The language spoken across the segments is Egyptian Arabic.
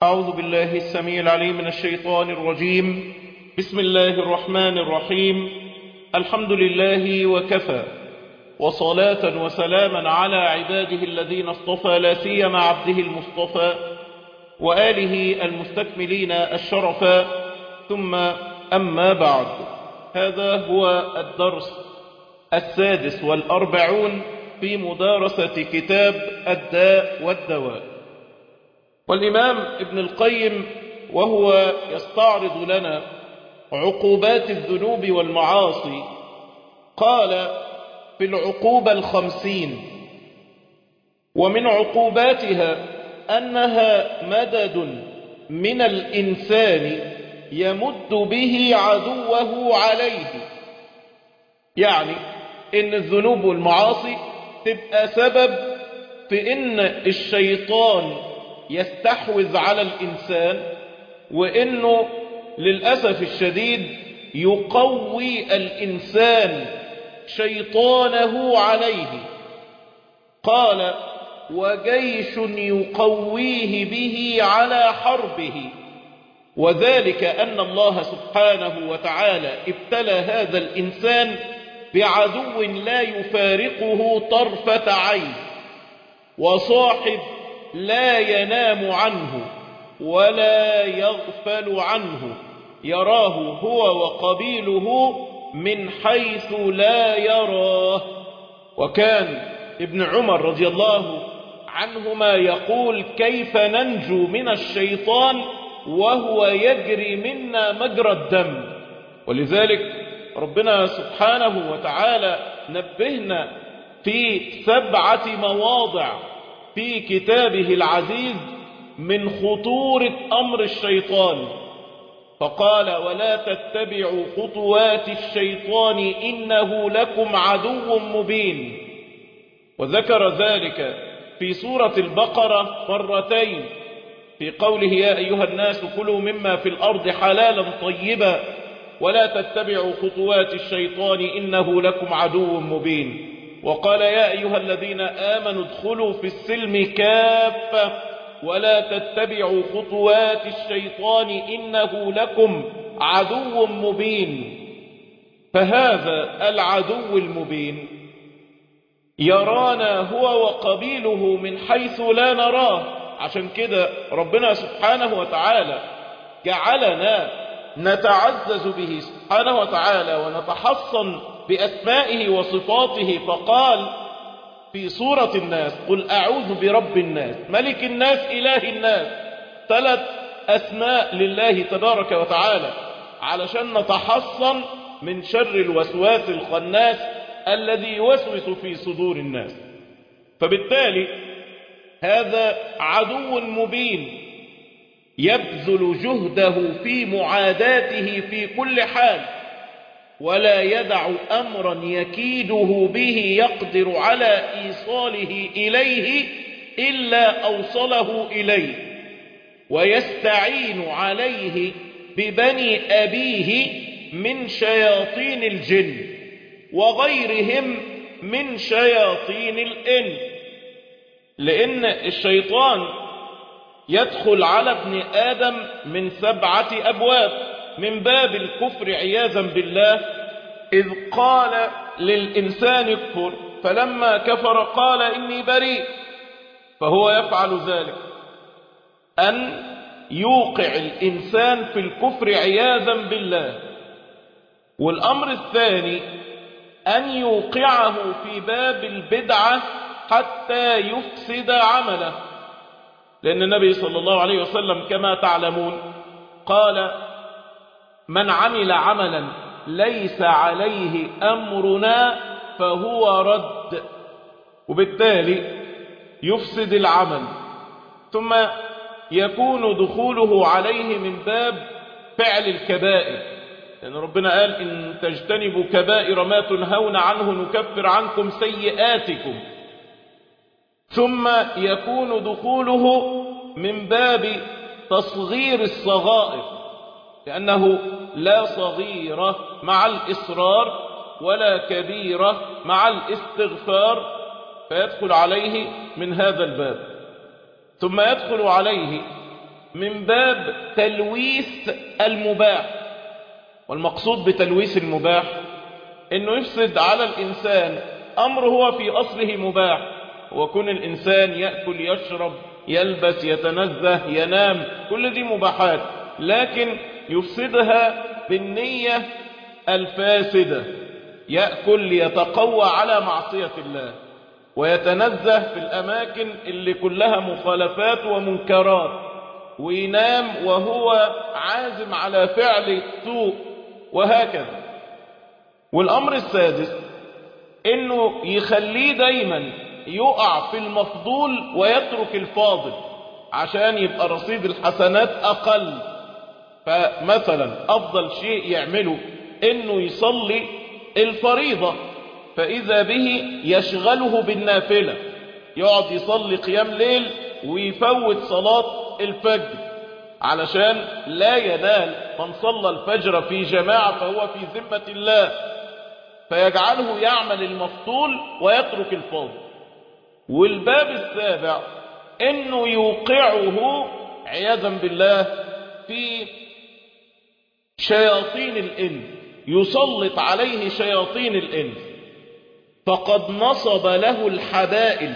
أعوذ بالله السميع العليم من الشيطان الرجيم بسم الله الرحمن الرحيم الحمد لله وكفى وصلاة وسلاما على عباده الذين اصطفى لا سيما عبده المصطفى وآله المستكملين الشرفا ثم أما بعد هذا هو الدرس السادس والأربعون في مدارسة كتاب الداء والدواء والإمام ابن القيم وهو يستعرض لنا عقوبات الذنوب والمعاصي قال في العقوبة الخمسين ومن عقوباتها أنها مدد من الإنسان يمد به عدوه عليه يعني إن الذنوب والمعاصي تبقى سبب في إن الشيطان يستحوذ على الإنسان وإنه للأسف الشديد يقوي الإنسان شيطانه عليه قال وجيش يقويه به على حربه وذلك أن الله سبحانه وتعالى ابتلى هذا الإنسان بعدو لا يفارقه طرفة عين وصاحب لا ينام عنه ولا يغفل عنه يراه هو وقبيله من حيث لا يراه وكان ابن عمر رضي الله عنهما يقول كيف ننجو من الشيطان وهو يجري منا مجرى الدم ولذلك ربنا سبحانه وتعالى نبهنا في سبعة مواضع في كتابه العزيز من خطورة أمر الشيطان فقال ولا تتبعوا خطوات الشيطان إنه لكم عدو مبين وذكر ذلك في سورة البقرة مرتين في قوله يا أيها الناس كلوا مما في الأرض حلالا طيبا ولا تتبعوا خطوات الشيطان إنه لكم عدو مبين وقال يا أيها الذين آمنوا ادخلوا في السلم كافة ولا تتبعوا خطوات الشيطان إنه لكم عدو مبين فهذا العدو المبين يرانا هو وقبيله من حيث لا نراه عشان كده ربنا سبحانه وتعالى جعلنا نتعزز به سبحانه وتعالى ونتحصن بأسمائه وصفاته فقال في سورة الناس قل أعوذ برب الناس ملك الناس إله الناس ثلاث أسماء لله تبارك وتعالى علشان نتحصن من شر الوسواس الخناس الذي يوسوس في صدور الناس فبالتالي هذا عدو مبين يبذل جهده في معاداته في كل حال ولا يدع أمرا يكيده به يقدر على إيصاله إليه إلا أوصله إليه ويستعين عليه ببني أبيه من شياطين الجن وغيرهم من شياطين الإنس لأن الشيطان يدخل على ابن آدم من سبعة أبواب من باب الكفر عياذا بالله إذ قال للإنسان اكفر فلما كفر قال إني بريء فهو يفعل ذلك أن يوقع الإنسان في الكفر عياذا بالله والأمر الثاني أن يوقعه في باب البدعة حتى يفسد عمله لأن النبي صلى الله عليه وسلم كما تعلمون قال من عمل عملا ليس عليه أمرنا فهو رد وبالتالي يفسد العمل ثم يكون دخوله عليه من باب فعل الكبائر لأن ربنا قال إن تجتنبوا كبائر ما تنهون عنه نكفر عنكم سيئاتكم ثم يكون دخوله من باب تصغير الصغائر لأنه لا صغيرة مع الإصرار ولا كبيرة مع الاستغفار فيدخل عليه من هذا الباب ثم يدخل عليه من باب تلويث المباح والمقصود بتلويث المباح انه يفسد على الانسان امر هو في اصله مباح وكون الانسان يأكل يشرب يلبس يتنزه ينام كل دي مباحات لكن يفسدها بالنية الفاسدة يأكل ليتقوى على معصية الله ويتنزه في الأماكن اللي كلها مخالفات ومنكرات وينام وهو عازم على فعل سوء وهكذا والأمر السادس إنه يخليه دايما يقع في المفضول ويترك الفاضل عشان يبقى رصيد الحسنات أقل فمثلا أفضل شيء يعمله إنه يصلي الفريضة فإذا به يشغله بالنافلة يقعد يصلي قيام ليل ويفوت صلاة الفجر علشان لا ينال من صلى الفجر في جماعة فهو في ذمة الله فيجعله يعمل المفضول ويترك الفاضل والباب السابع انه يوقعه عياذا بالله في شياطين الانس يسلط عليه شياطين الانس فقد نصب له الحبائل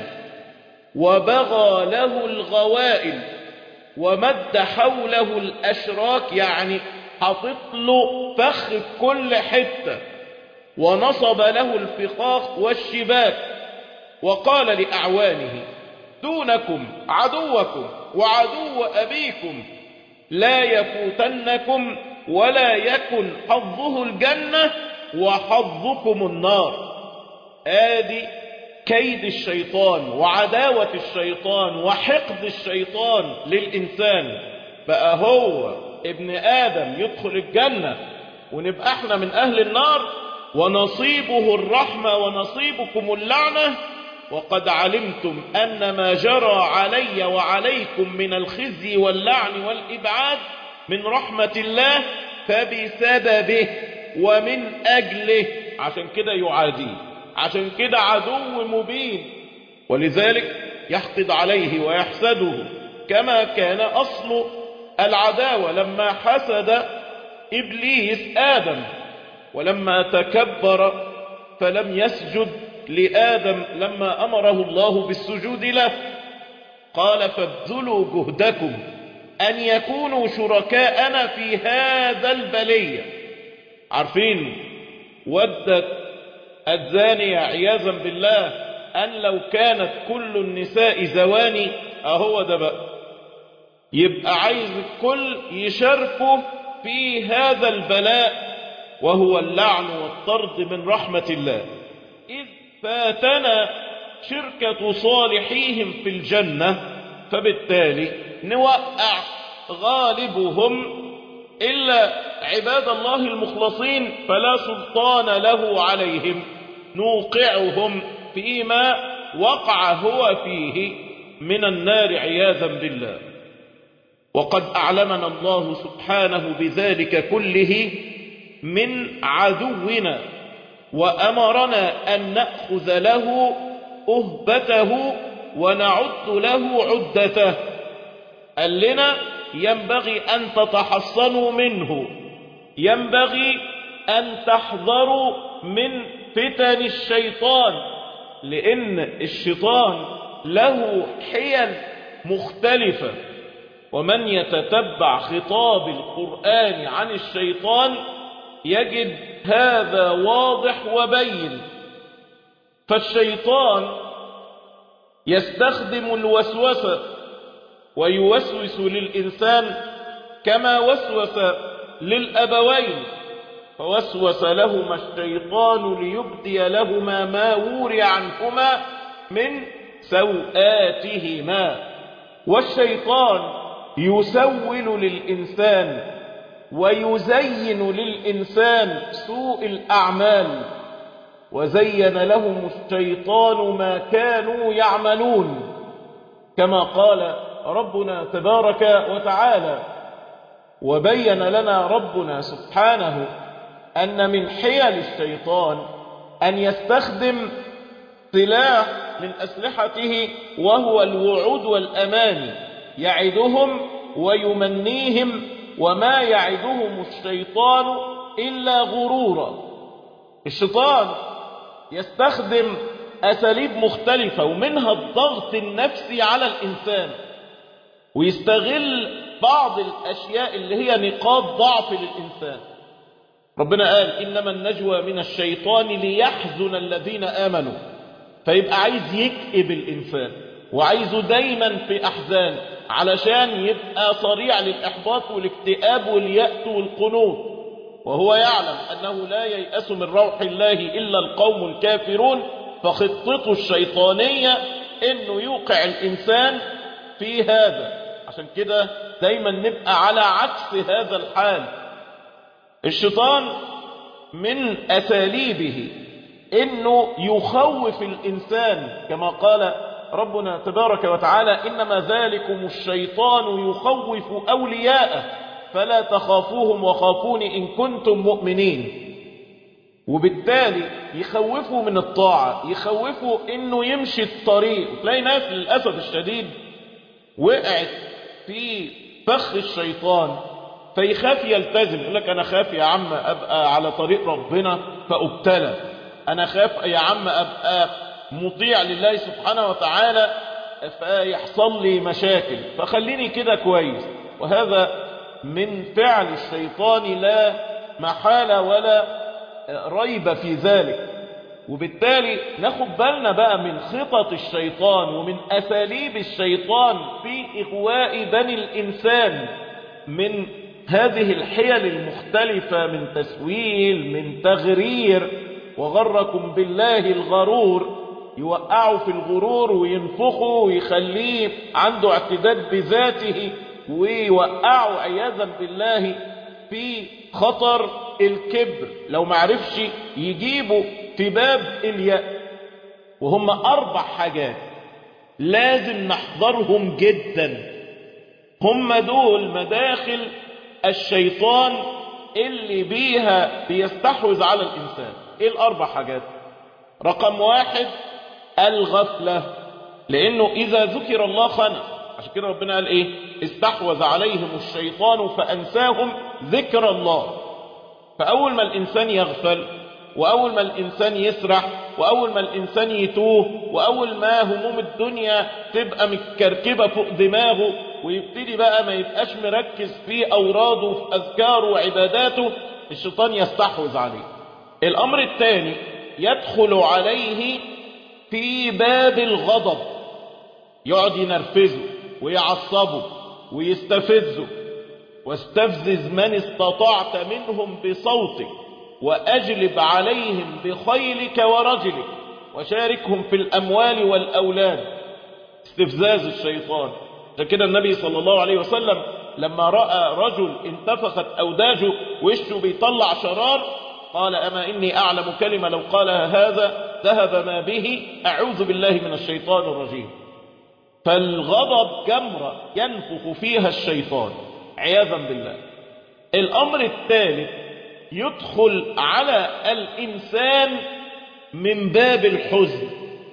وبغى له الغوائل ومد حوله الاشراك يعني حاطط له فخ في كل حته ونصب له الفخاخ والشباك وقال لأعوانه دونكم عدوكم وعدو أبيكم لا يفوتنكم ولا يكن حظه الجنة وحظكم النار آدي كيد الشيطان وعداوة الشيطان وحقد الشيطان للإنسان بقى هو ابن آدم يدخل الجنة ونبقى احنا من أهل النار ونصيبه الرحمة ونصيبكم اللعنة وقد علمتم أن ما جرى علي وعليكم من الخزي واللعن والإبعاد من رحمة الله فبسببه ومن أجله عشان كده يعاديه عشان كده عدو مبين ولذلك يحقد عليه ويحسده كما كان أصل العداوة لما حسد إبليس آدم ولما تكبر فلم يسجد لآدم لما أمره الله بالسجود له قال فابذلوا جهدكم أن يكونوا شركاءنا في هذا البلية عارفين ودت الزانية عياذا بالله أن لو كانت كل النساء زواني أهو ده بقى يبقى عايز الكل يشاركوا في هذا البلاء وهو اللعن والطرد من رحمة الله إذ فاتنا شركة صالحيهم في الجنة فبالتالي نوقع غالبهم إلا عباد الله المخلصين فلا سلطان له عليهم نوقعهم فيما وقع هو فيه من النار عياذا بالله وقد أعلمنا الله سبحانه بذلك كله من عدونا وأمرنا أن نأخذ له أهبته ونعد له عدته قال لنا ينبغي أن تتحصنوا منه ينبغي أن تحذروا من فتن الشيطان لأن الشيطان له حيل مختلفة ومن يتتبع خطاب القرآن عن الشيطان يجد هذا واضح وبين فالشيطان يستخدم الوسوسة ويوسوس للإنسان كما وسوس للأبوين فوسوس لهما الشيطان ليبدي لهما ما وري عنهما من سوآتهما والشيطان يسول للإنسان ويزين للإنسان سوء الأعمال وزين لهم الشيطان ما كانوا يعملون كما قال ربنا تبارك وتعالى وبين لنا ربنا سبحانه أن من حيل الشيطان أن يستخدم سلاح من أسلحته وهو الوعود والأمان يعدهم ويمنيهم وما يعدهم الشيطان إلا غرورا الشيطان يستخدم أساليب مختلفة ومنها الضغط النفسي على الإنسان ويستغل بعض الأشياء اللي هي نقاط ضعف للإنسان ربنا قال إنما النجوى من الشيطان ليحزن الذين آمنوا فيبقى عايز يكئب الإنسان وعايزه دايما في أحزان علشان يبقى صريع للإحباط والاكتئاب واليأس والقنوط وهو يعلم أنه لا ييأس من روح الله إلا القوم الكافرون فخطته الشيطانية أنه يوقع الإنسان في هذا عشان كده دايما نبقى على عكس هذا الحال الشيطان من أساليبه أنه يخوف الإنسان كما قال ربنا تبارك وتعالى إنما ذلكم الشيطان يخوف أولياءه فلا تخافوهم وخافون إن كنتم مؤمنين وبالتالي يخوفوا من الطاعة يخوفوا انه يمشي الطريق وتلاقي ناس للأسف الشديد وقعت في فخ الشيطان فيخاف يلتزم يقول لك انا خاف يا عم ابقى على طريق ربنا فابتلى انا خاف يا عم ابقى مطيع لله سبحانه وتعالى فيحصل لي مشاكل فخليني كده كويس وهذا من فعل الشيطان لا محالة ولا ريب في ذلك وبالتالي ناخد بالنا بقى من خطط الشيطان ومن أساليب الشيطان في إغواء بني الإنسان من هذه الحيل المختلفة من تسويل من تغرير وغركم بالله الغرور يوقعوا في الغرور وينفخوا ويخليه عنده اعتداد بذاته ويوقعوا عياذا بالله في خطر الكبر لو معرفش يجيبوا في باب اليأس وهم أربع حاجات لازم نحضرهم جدا هم دول مداخل الشيطان اللي بيها بيستحوذ على الإنسان ايه الأربع حاجات رقم واحد الغفلة لأنه إذا ذكر الله خنق عشان كده ربنا قال إيه استحوذ عليهم الشيطان فأنساهم ذكر الله فأول ما الإنسان يغفل وأول ما الإنسان يسرح وأول ما الإنسان يتوه وأول ما هموم الدنيا تبقى متكركبة فوق دماغه ويبتدي بقى ما يبقاش مركز في أوراده في أذكاره وعباداته الشيطان يستحوذ عليه الأمر الثاني يدخل عليه في باب الغضب يقعد ينرفزه ويعصبه ويستفزه واستفزز من استطعت منهم بصوتك وأجلب عليهم بخيلك ورجلك وشاركهم في الأموال والأولاد استفزاز الشيطان كده النبي صلى الله عليه وسلم لما رأى رجل انتفخت أوداجه وشه بيطلع شرار قال أما إني أعلم كلمة لو قالها هذا ذهب ما به أعوذ بالله من الشيطان الرجيم فالغضب جمرة ينفخ فيها الشيطان عياذا بالله الأمر الثالث يدخل على الإنسان من باب الحزن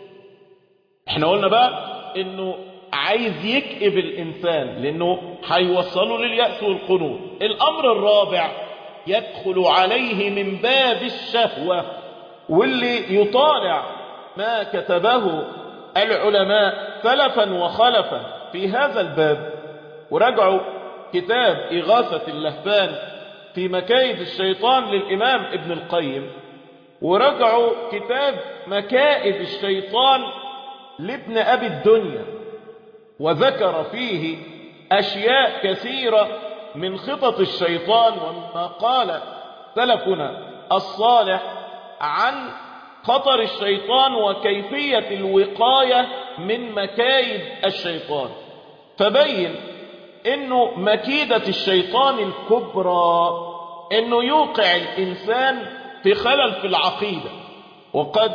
احنا قلنا بقى انه عايز يكئب الإنسان لأنه هيوصله لليأس والقنوط الأمر الرابع يدخل عليه من باب الشهوة واللي يطالع ما كتبه العلماء سلفا وخلفا في هذا الباب وراجعوا كتاب إغاثة اللهفان في مكايد الشيطان للإمام ابن القيم ورجعوا كتاب مكائد الشيطان لابن أبي الدنيا وذكر فيه أشياء كثيرة من خطط الشيطان وما قال سلفنا الصالح عن خطر الشيطان وكيفية الوقاية من مكايد الشيطان فبين انه مكيدة الشيطان الكبرى انه يوقع الانسان في خلل في العقيدة وقد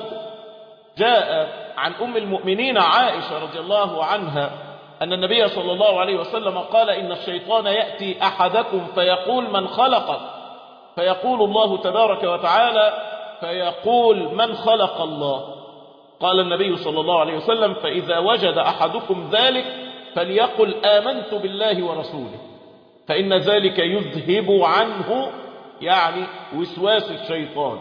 جاء عن ام المؤمنين عائشة رضي الله عنها ان النبي صلى الله عليه وسلم قال ان الشيطان يأتي احدكم فيقول من خلقك فيقول الله تبارك وتعالى فيقول من خلق الله قال النبي صلى الله عليه وسلم فإذا وجد أحدكم ذلك فليقل آمنت بالله ورسوله فإن ذلك يذهب عنه يعني وسواس الشيطان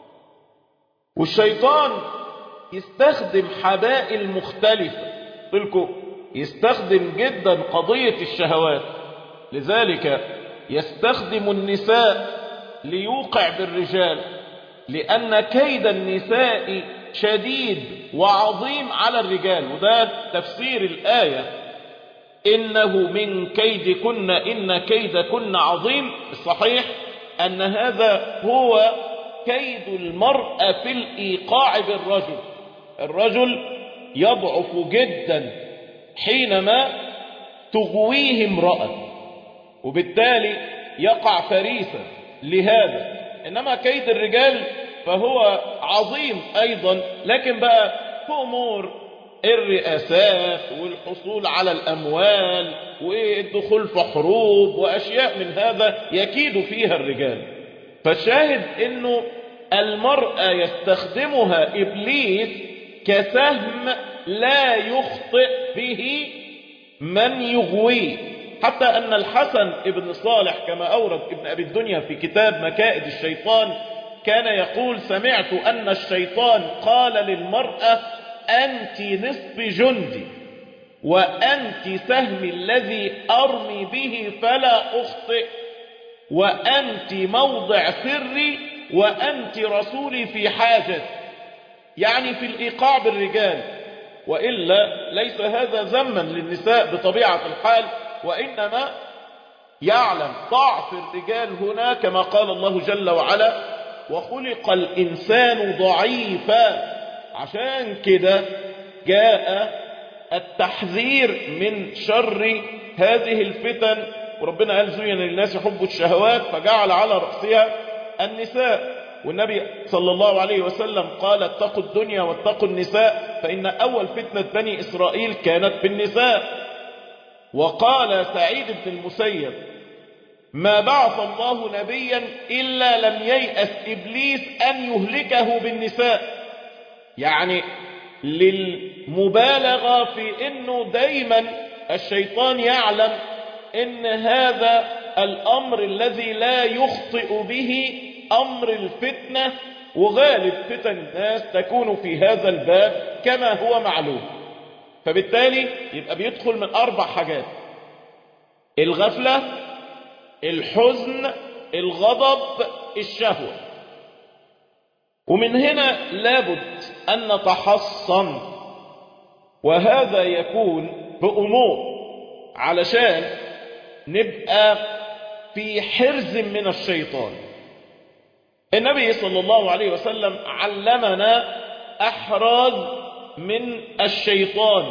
والشيطان يستخدم حبائل مختلفة قلكم يستخدم جدا قضية الشهوات لذلك يستخدم النساء ليوقع بالرجال لأن كيد النساء شديد وعظيم على الرجال وده تفسير الآية إنه من كيدكن إن كيدكن عظيم الصحيح أن هذا هو كيد المرأة في الإيقاع بالرجل الرجل يضعف جدا حينما تغويه امرأة وبالتالي يقع فريسا لهذا إنما كيد الرجال فهو عظيم أيضا لكن بقى في أمور الرئاسات والحصول على الأموال والدخول في حروب وأشياء من هذا يكيد فيها الرجال فالشاهد أنه المرأة يستخدمها إبليس كسهم لا يخطئ به من يغويه حتى أن الحسن ابن صالح كما أورد ابن أبي الدنيا في كتاب مكائد الشيطان كان يقول سمعت أن الشيطان قال للمرأة أنت نصف جندي وأنت سهم الذي أرمي به فلا أخطئ وأنت موضع سري وأنت رسولي في حاجة يعني في الإيقاع بالرجال وإلا ليس هذا ذما للنساء بطبيعة الحال وإنما يعلم ضعف الرجال هنا كما قال الله جل وعلا وخلق الإنسان ضعيفا عشان كده جاء التحذير من شر هذه الفتن وربنا قال زين للناس حب الشهوات فجعل على رأسها النساء والنبي صلى الله عليه وسلم قال اتقوا الدنيا واتقوا النساء فإن أول فتنة بني إسرائيل كانت بالنساء وقال سعيد بن المسيب ما بعث الله نبيا إلا لم ييأس إبليس أن يهلكه بالنساء يعني للمبالغة في أنه دايما الشيطان يعلم أن هذا الأمر الذي لا يخطئ به أمر الفتنة وغالب فتن الناس تكون في هذا الباب كما هو معلوم فبالتالي يبقى بيدخل من أربع حاجات الغفلة الحزن الغضب الشهوة ومن هنا لابد أن نتحصن وهذا يكون بأمور علشان نبقى في حرز من الشيطان النبي صلى الله عليه وسلم علمنا أحراز من الشيطان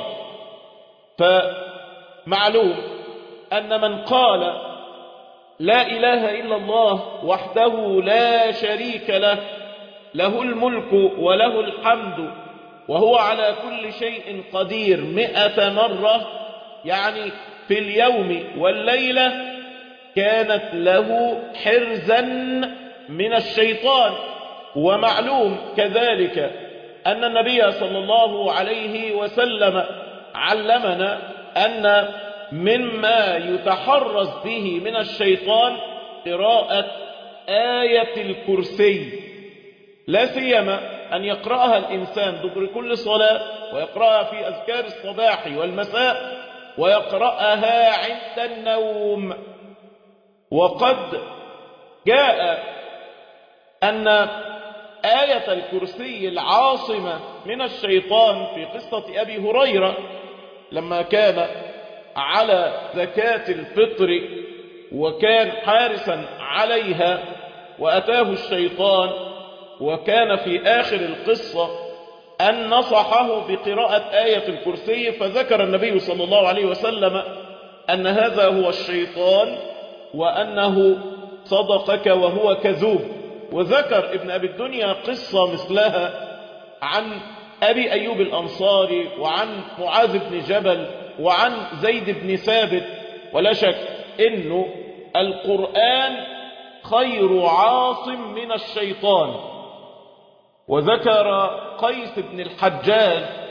فمعلوم أن من قال لا إله إلا الله وحده لا شريك له له الملك وله الحمد وهو على كل شيء قدير مئة مرة يعني في اليوم والليلة كانت له حرزا من الشيطان ومعلوم كذلك أن النبي صلى الله عليه وسلم علمنا أن مما يتحرز به من الشيطان قراءة آية الكرسي لا سيما أن يقرأها الإنسان دبر كل صلاة ويقرأها في أذكار الصباح والمساء ويقرأها عند النوم وقد جاء أن آية الكرسي العاصمة من الشيطان في قصة أبي هريرة لما كان على زكاة الفطر وكان حارسا عليها وأتاه الشيطان وكان في آخر القصة أن نصحه بقراءة آية الكرسي فذكر النبي صلى الله عليه وسلم أن هذا هو الشيطان وأنه صدقك وهو كذوب وذكر ابن أبي الدنيا قصة مثلها عن أبي أيوب الأنصاري وعن معاذ بن جبل وعن زيد بن ثابت ولا شك انه القرآن خير عاصم من الشيطان وذكر قيس بن الحجاج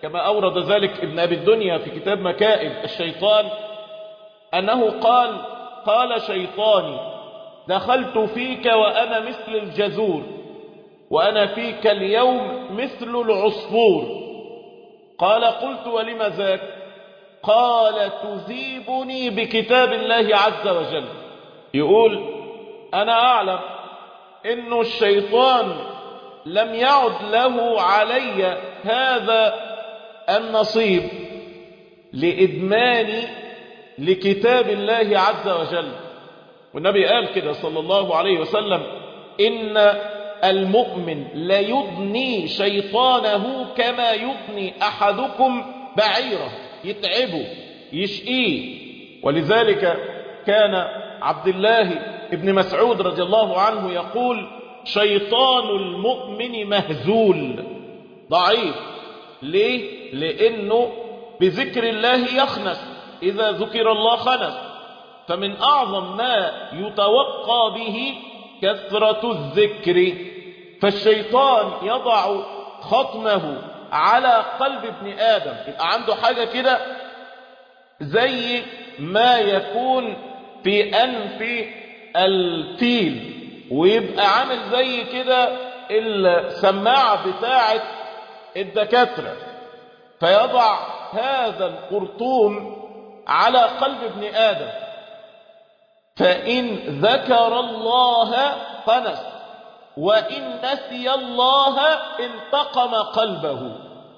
كما أورد ذلك ابن أبي الدنيا في كتاب مكائد الشيطان أنه قال قال شيطاني دخلت فيك وأنا مثل الجزور وأنا فيك اليوم مثل العصفور قال قلت ولم ذاك قال تذيبني بكتاب الله عز وجل يقول أنا أعلم إنه الشيطان لم يعد له علي هذا النصيب لإدماني لكتاب الله عز وجل والنبي قال كده صلى الله عليه وسلم إن المؤمن ليضني شيطانه كما يضني أحدكم بعيره يتعبه يشقيه ولذلك كان عبد الله ابن مسعود رضي الله عنه يقول شيطان المؤمن مهزول ضعيف ليه؟ لأنه بذكر الله يخنس إذا ذكر الله خنس فمن أعظم ما يتوقى به كثرة الذكر فالشيطان يضع خطمه على قلب ابن آدم يبقى عنده حاجة كده زي ما يكون في أنف الفيل ويبقى عامل زي كده السماعة بتاعة الدكاترة فيضع هذا القرطوم على قلب ابن آدم فإن ذكر الله قنس وإن نسي الله انتقم قلبه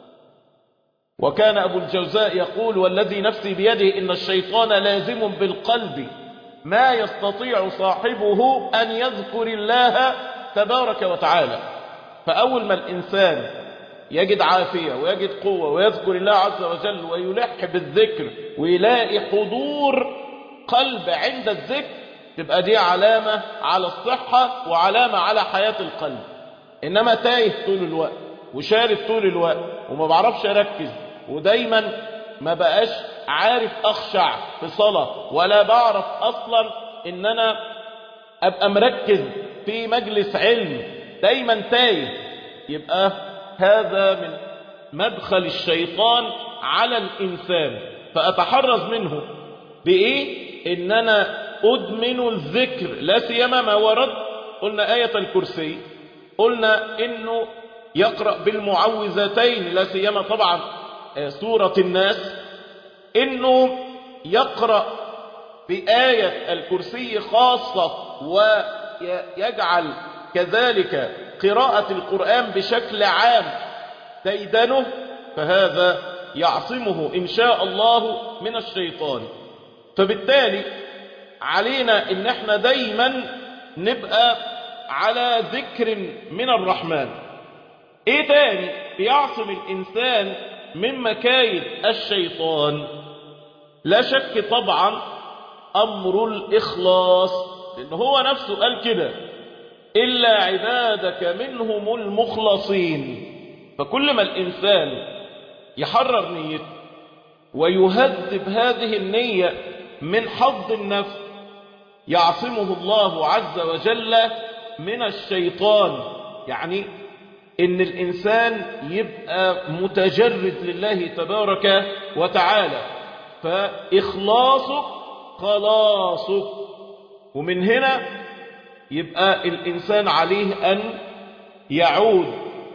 وكان أبو الجوزاء يقول والذي نفسي بيده إن الشيطان لازم بالقلب ما يستطيع صاحبه أن يذكر الله تبارك وتعالى فأول ما الإنسان يجد عافية ويجد قوة ويذكر الله عز وجل ويلح بالذكر ويلاقي حضور قلب عند الذكر تبقى دي علامة على الصحة وعلامة على حياة القلب إنما تايه طول الوقت وشارد طول الوقت وما بعرفش أركز ودايما ما بقاش عارف أخشع في صلاة ولا بعرف أصلا إن أنا أبقى مركز في مجلس علم دايما تايه يبقى هذا من مدخل الشيطان على الإنسان فأتحرز منه بإيه إن أنا أدمن الذكر لا سيما ما ورد قلنا آية الكرسي قلنا إنه يقرأ بالمعوذتين لا سيما طبعا سورة الناس إنه يقرأ بآية الكرسي خاصة ويجعل كذلك قراءة القرآن بشكل عام ديدنه فهذا يعصمه إن شاء الله من الشيطان فبالتالي علينا إن احنا دايما نبقى على ذكر من الرحمن ايه تاني بيعصم الإنسان من مكايد الشيطان لا شك طبعا أمر الإخلاص لأن هو نفسه قال كده إلا عبادك منهم المخلصين فكل ما الإنسان يحرر نيته ويهذب هذه النية من حظ النفس يعصمه الله عز وجل من الشيطان يعني ان الانسان يبقى متجرد لله تبارك وتعالى فاخلاصك خلاصك ومن هنا يبقى الانسان عليه ان يعود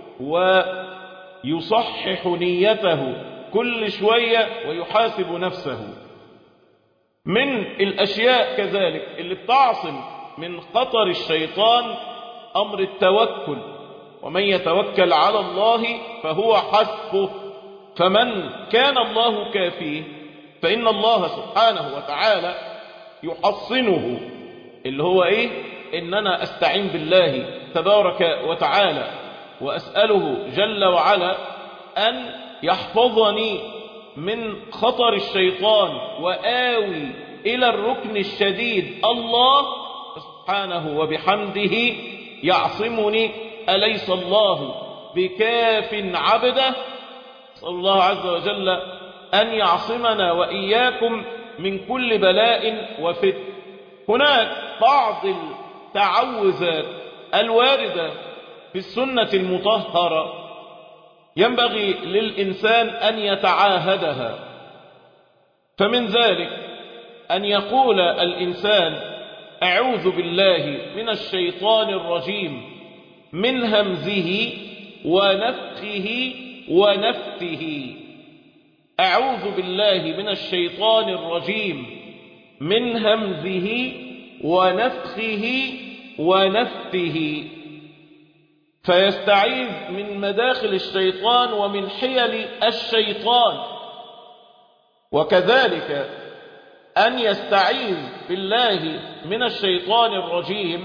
ويصحح نيته كل شوية ويحاسب نفسه من الاشياء كذلك اللي بتعصم من خطر الشيطان امر التوكل ومن يتوكل على الله فهو حسبه فمن كان الله كافيه فإن الله سبحانه وتعالى يحصنه اللي هو ايه ان انا استعين بالله تبارك وتعالى واسأله جل وعلا ان يحفظني من خطر الشيطان وآوي الى الركن الشديد الله سبحانه وبحمده يعصمني أليس الله بكاف عبده صلى الله عز وجل أن يعصمنا وإياكم من كل بلاء وفتن هناك بعض التعوذات الواردة في السنة المطهرة ينبغي للإنسان أن يتعاهدها فمن ذلك أن يقول الإنسان أعوذ بالله من الشيطان الرجيم من همزه ونفخه ونفته أعوذ بالله من الشيطان الرجيم من همزه ونفخه ونفته فيستعيذ من مداخل الشيطان ومن حيل الشيطان وكذلك أن يستعيذ بالله من الشيطان الرجيم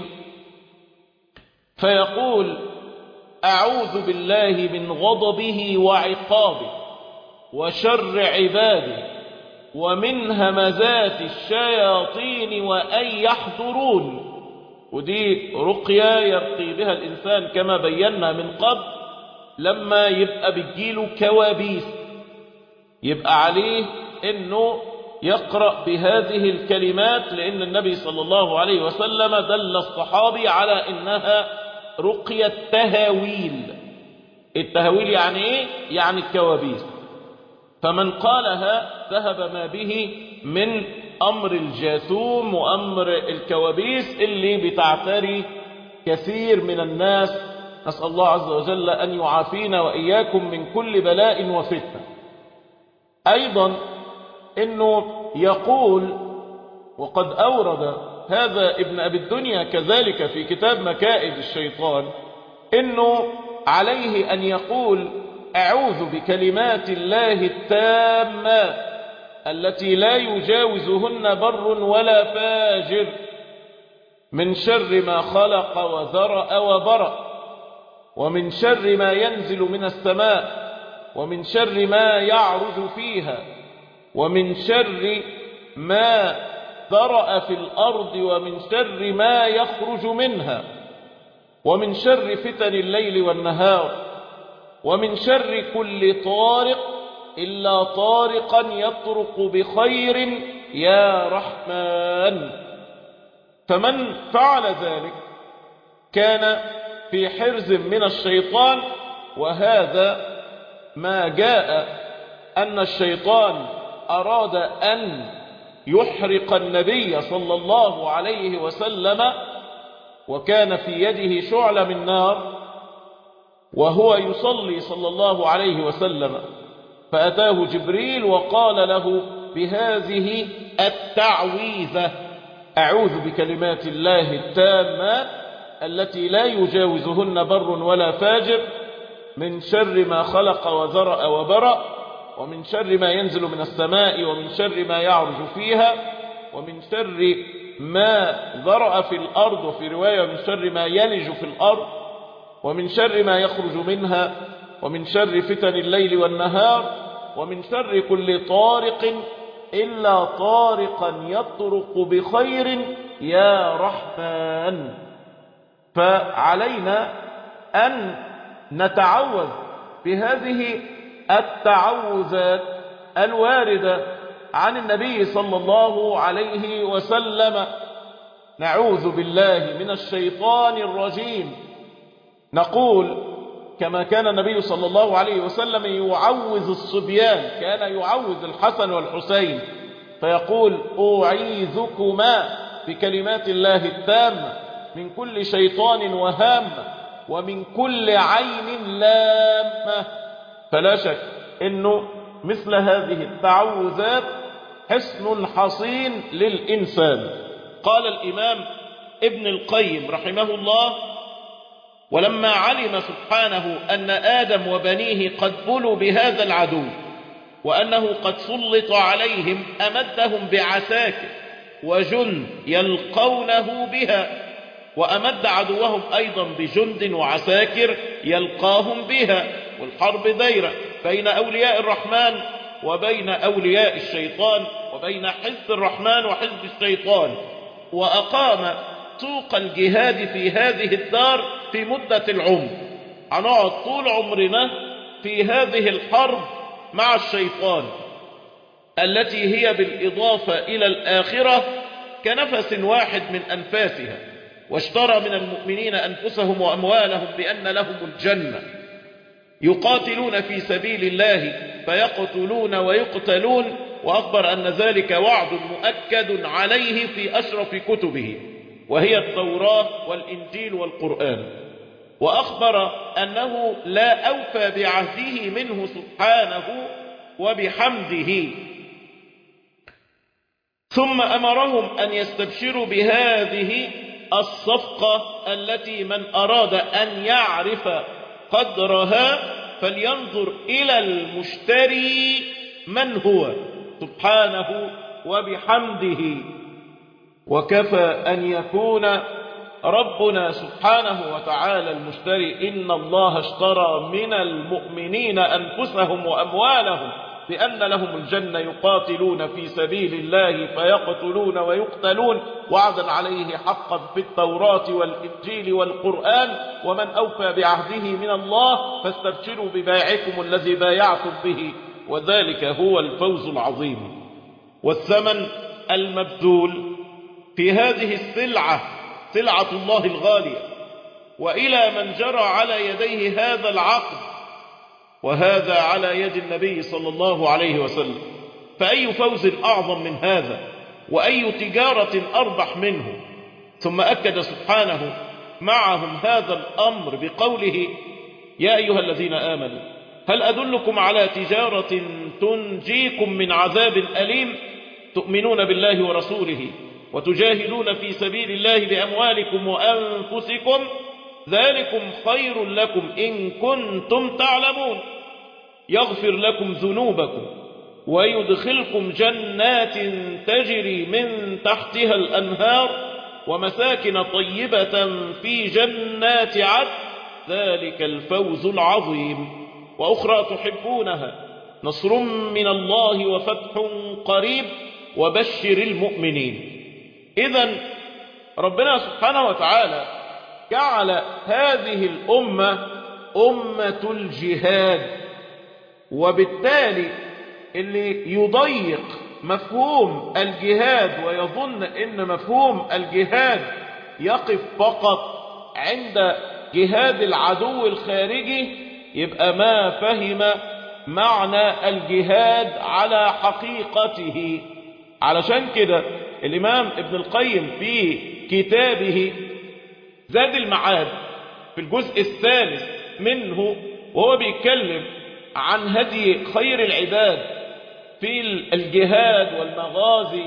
فيقول أعوذ بالله من غضبه وعقابه وشر عباده ومن همزات الشياطين وأن يحضرون ودي رقية يرقي بها الإنسان كما بينا من قبل لما يبقى بتجيله كوابيس يبقى عليه انه يقرأ بهذه الكلمات لان النبي صلى الله عليه وسلم دل الصحابي على انها رقية تهاويل التهاويل يعني ايه يعني الكوابيس فمن قالها ذهب ما به من امر الجاثوم وامر الكوابيس اللي بتعتري كثير من الناس نسأل الله عز وجل ان يعافينا واياكم من كل بلاء وفتنه أيضا أنه يقول وقد أورد هذا ابن أبي الدنيا كذلك في كتاب مكائد الشيطان أنه عليه أن يقول أعوذ بكلمات الله التامات التي لا يجاوزهن بر ولا فاجر من شر ما خلق وذرأ وبرأ ومن شر ما ينزل من السماء ومن شر ما يعرج فيها ومن شر ما ذرأ في الأرض ومن شر ما يخرج منها ومن شر فتن الليل والنهار ومن شر كل طارق إلا طارقا يطرق بخير يا رحمن فمن فعل ذلك كان في حرز من الشيطان وهذا ما جاء أن الشيطان أراد أن يحرق النبي صلى الله عليه وسلم وكان في يده شعلة من نار وهو يصلي صلى الله عليه وسلم فأتاه جبريل وقال له بهذه التعويذة أعوذ بكلمات الله التامات التي لا يجاوزهن بر ولا فاجر من شر ما خلق وذرأ وبرأ ومن شر ما ينزل من السماء ومن شر ما يعرج فيها ومن شر ما ذرأ في الأرض وفي رواية من شر ما يلج في الأرض ومن شر ما يخرج منها ومن شر فتن الليل والنهار ومن شر كل طارق إلا طارقا يطرق بخير يا رحمن فعلينا أن نتعوذ بهذه التعوذات الواردة عن النبي صلى الله عليه وسلم نعوذ بالله من الشيطان الرجيم نقول كما كان النبي صلى الله عليه وسلم يعوذ الصبيان كان يعوذ الحسن والحسين فيقول أعيذكما بكلمات الله التامة من كل شيطان وهامة ومن كل عين لامة فلا شك انه مثل هذه التعوذات حسن حصين للإنسان قال الإمام ابن القيم رحمه الله ولما علم سبحانه أن آدم وبنيه قد بلوا بهذا العدو وأنه قد سلط عليهم أمدهم بعساكر وجند يلقونه بها وأمد عدوهم أيضا بجند وعساكر يلقاهم بها والحرب دايرة بين أولياء الرحمن وبين أولياء الشيطان وبين حزب الرحمن وحزب الشيطان وأقام سوق الجهاد في هذه الدار في مدة العمر هنقعد طول عمرنا في هذه الحرب مع الشيطان التي هي بالإضافة إلى الآخرة كنفس واحد من أنفاسها واشترى من المؤمنين أنفسهم وأموالهم بأن لهم الجنة يقاتلون في سبيل الله فيقتلون ويقتلون وأخبر أن ذلك وعد مؤكد عليه في أشرف كتبه وهي التوراة والإنجيل والقرآن وأخبر أنه لا أوفى بعهده منه سبحانه وبحمده ثم أمرهم أن يستبشروا بهذه الصفقة التي من أراد أن يعرف قدرها فلينظر إلى المشتري من هو سبحانه وبحمده وكفى أن يكون ربنا سبحانه وتعالى المشتري إن الله اشترى من المؤمنين أنفسهم وأموالهم بأن لهم الجنة يقاتلون في سبيل الله فيقتلون ويقتلون وعدا عليه حقا في التوراة والإنجيل والقرآن ومن أوفى بعهده من الله فاستبشروا ببايعكم الذي بايعتم به وذلك هو الفوز العظيم والثمن المبذول في هذه السلعة سلعة الله الغالية وإلى من جرى على يديه هذا العقد وهذا على يد النبي صلى الله عليه وسلم فأي فوز أعظم من هذا وأي تجارة أربح منه ثم أكد سبحانه معهم هذا الأمر بقوله يا أيها الذين آمنوا هل أدلكم على تجارة تنجيكم من عذاب أليم تؤمنون بالله ورسوله وتجاهدون في سبيل الله بأموالكم وأنفسكم ذلكم خير لكم إن كنتم تعلمون يغفر لكم ذنوبكم ويدخلكم جنات تجري من تحتها الأنهار ومساكن طيبة في جنات عدن ذلك الفوز العظيم وأخرى تحبونها نصر من الله وفتح قريب وبشر المؤمنين إذا ربنا سبحانه وتعالى جعل هذه الأمة أمة الجهاد وبالتالي اللي يضيق مفهوم الجهاد ويظن ان مفهوم الجهاد يقف فقط عند جهاد العدو الخارجي يبقى ما فهم معنى الجهاد على حقيقته علشان كده الإمام ابن القيم في كتابه زاد المعاد في الجزء الثالث منه وهو بيتكلم عن هدي خير العباد في الجهاد والمغازي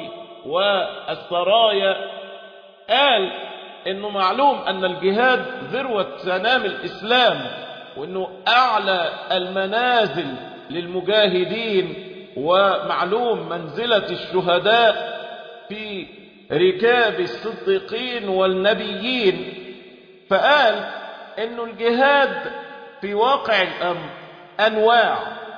والسرايا قال انه معلوم ان الجهاد ذروة سنام الاسلام وانه اعلى المنازل للمجاهدين ومعلوم منزلة الشهداء في ركاب الصديقين والنبيين فقال انه الجهاد في واقع الامر انواع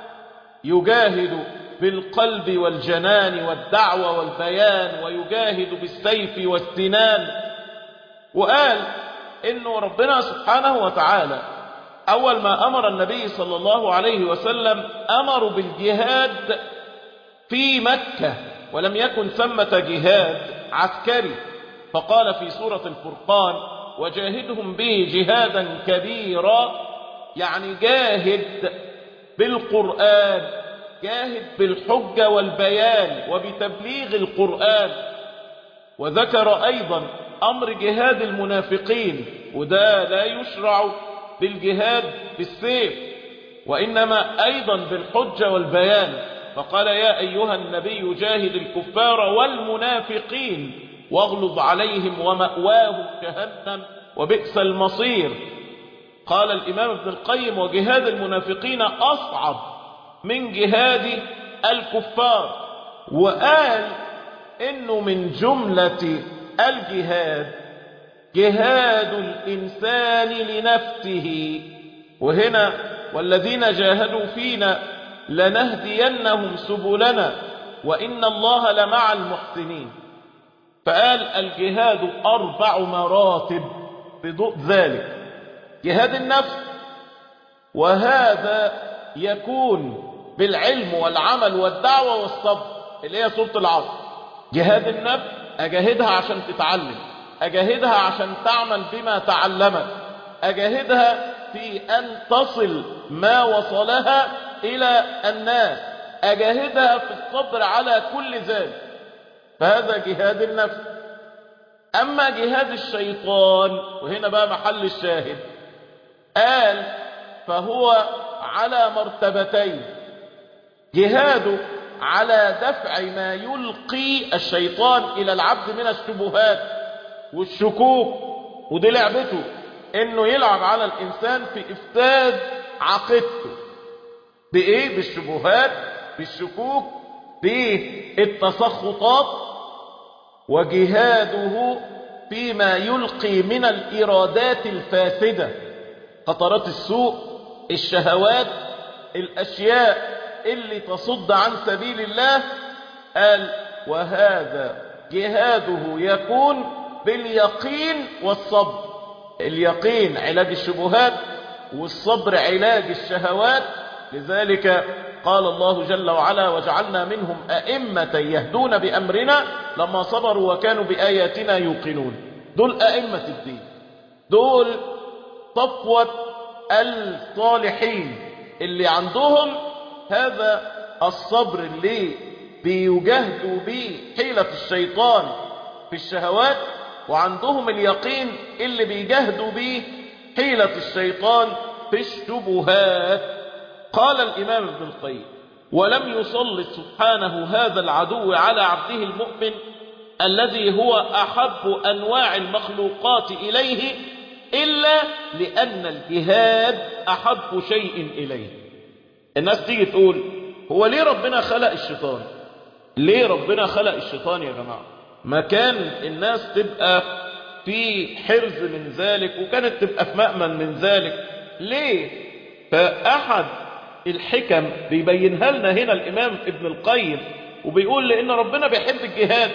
يجاهد بالقلب والجنان والدعوة والبيان ويجاهد بالسيف والسنان وقال انه ربنا سبحانه وتعالى اول ما امر النبي صلى الله عليه وسلم امر بالجهاد في مكة ولم يكن ثمة جهاد عسكري فقال في سورة الفرقان وجاهدهم به جهادا كبيرا يعني جاهد بالقرآن جاهد بالحجة والبيان وبتبليغ القرآن وذكر أيضا أمر جهاد المنافقين وده لا يشرع بالجهاد بالسيف وإنما أيضا بالحجة والبيان فقال يا أيها النبي جاهد الكفار والمنافقين واغلظ عليهم ومأواهم جهنم وبئس المصير قال الإمام ابن القيم وجهاد المنافقين أصعب من جهاد الكفار وقال إنه من جملة الجهاد جهاد الإنسان لنفسه وهنا والذين جاهدوا فينا لنهدينهم سبلنا وإن الله لمع المحسنين فقال الجهاد أربع مراتب بضوء ذلك جهاد النفس وهذا يكون بالعلم والعمل والدعوة والصبر اللي هي سورة العصر جهاد النفس أجاهدها عشان تتعلم أجاهدها عشان تعمل بما تعلمت أجاهدها في أن تصل ما وصلها إلى الناس أجاهدها في الصبر على كل ذلك فهذا جهاد النفس أما جهاد الشيطان وهنا بقى محل الشاهد قال فهو على مرتبتين جهاده على دفع ما يلقي الشيطان إلى العبد من الشبهات والشكوك ودي لعبته انه يلعب على الانسان في افساد عقيدته بايه بالشبهات بالشكوك بالتسخطات وجهاده فيما يلقي من الإرادات الفاسدة قطرات السوء الشهوات الأشياء اللي تصد عن سبيل الله قال وهذا جهاده يكون باليقين والصبر اليقين علاج الشبهات والصبر علاج الشهوات لذلك قال الله جل وعلا وجعلنا منهم أئمة يهدون بأمرنا لما صبروا وكانوا بآياتنا يوقنون دول أئمة الدين دول صفوة الصالحين اللي عندهم هذا الصبر اللي بيجاهدوا به حيلة الشيطان في الشهوات وعندهم اليقين اللي بيجاهدوا به حيلة الشيطان في الشبهات قال الإمام ابن القيم ولم يسلط سبحانه هذا العدو على عبده المؤمن الذي هو أحب أنواع المخلوقات إليه إلا لأن الجهاد أحب شيء إليه الناس تيجي تقول هو ليه ربنا خلق الشيطان ليه ربنا خلق الشيطان يا جماعة ما كان الناس تبقى في حرز من ذلك وكانت تبقى في مأمن من ذلك ليه فأحد الحكم بيبينها لنا هنا الإمام ابن القيم وبيقول لأن ربنا بيحب الجهاد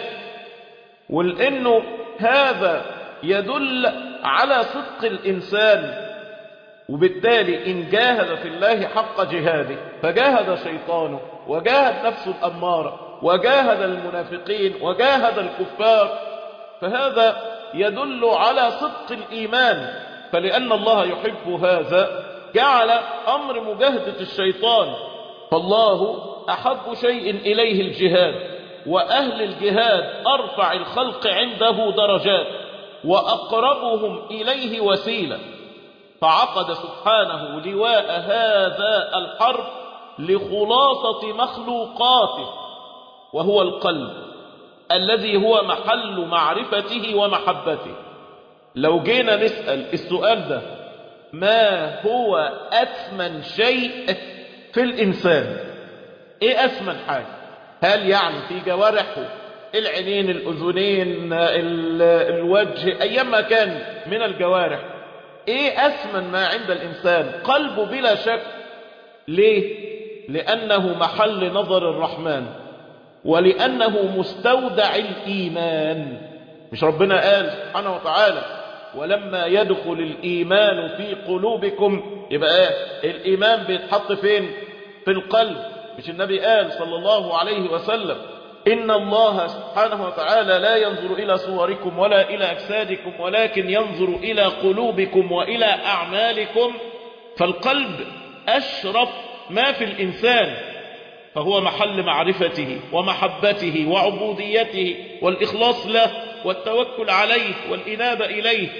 ولأنه هذا يدل على صدق الإنسان وبالتالي إن جاهد في الله حق جهاده فجاهد شيطانه وجاهد نفسه الأمارة وجاهد المنافقين وجاهد الكفار فهذا يدل على صدق الإيمان فلأن الله يحب هذا جعل أمر مجاهدة الشيطان فالله أحب شيء إليه الجهاد وأهل الجهاد أرفع الخلق عنده درجات وأقربهم إليه وسيلة فعقد سبحانه لواء هذا الحرب لخلاصة مخلوقاته وهو القلب الذي هو محل معرفته ومحبته لو جينا نسأل السؤال ده ما هو أثمن شيء في الإنسان إيه أثمن حاجة هل يعني في جوارحه العينين الأذنين الوجه أيما كان من الجوارح إيه أثمن ما عند الإنسان قلبه بلا شك ليه لأنه محل نظر الرحمن ولأنه مستودع الإيمان مش ربنا قال سبحانه وتعالى ولما يدخل الإيمان في قلوبكم يبقى ايه الإيمان بيتحط فين في القلب مش النبي قال صلى الله عليه وسلم إن الله سبحانه وتعالى لا ينظر إلى صوركم ولا إلى أجسادكم ولكن ينظر إلى قلوبكم وإلى أعمالكم فالقلب أشرف ما في الإنسان فهو محل معرفته ومحبته وعبوديته والإخلاص له والتوكل عليه والإنابة إليه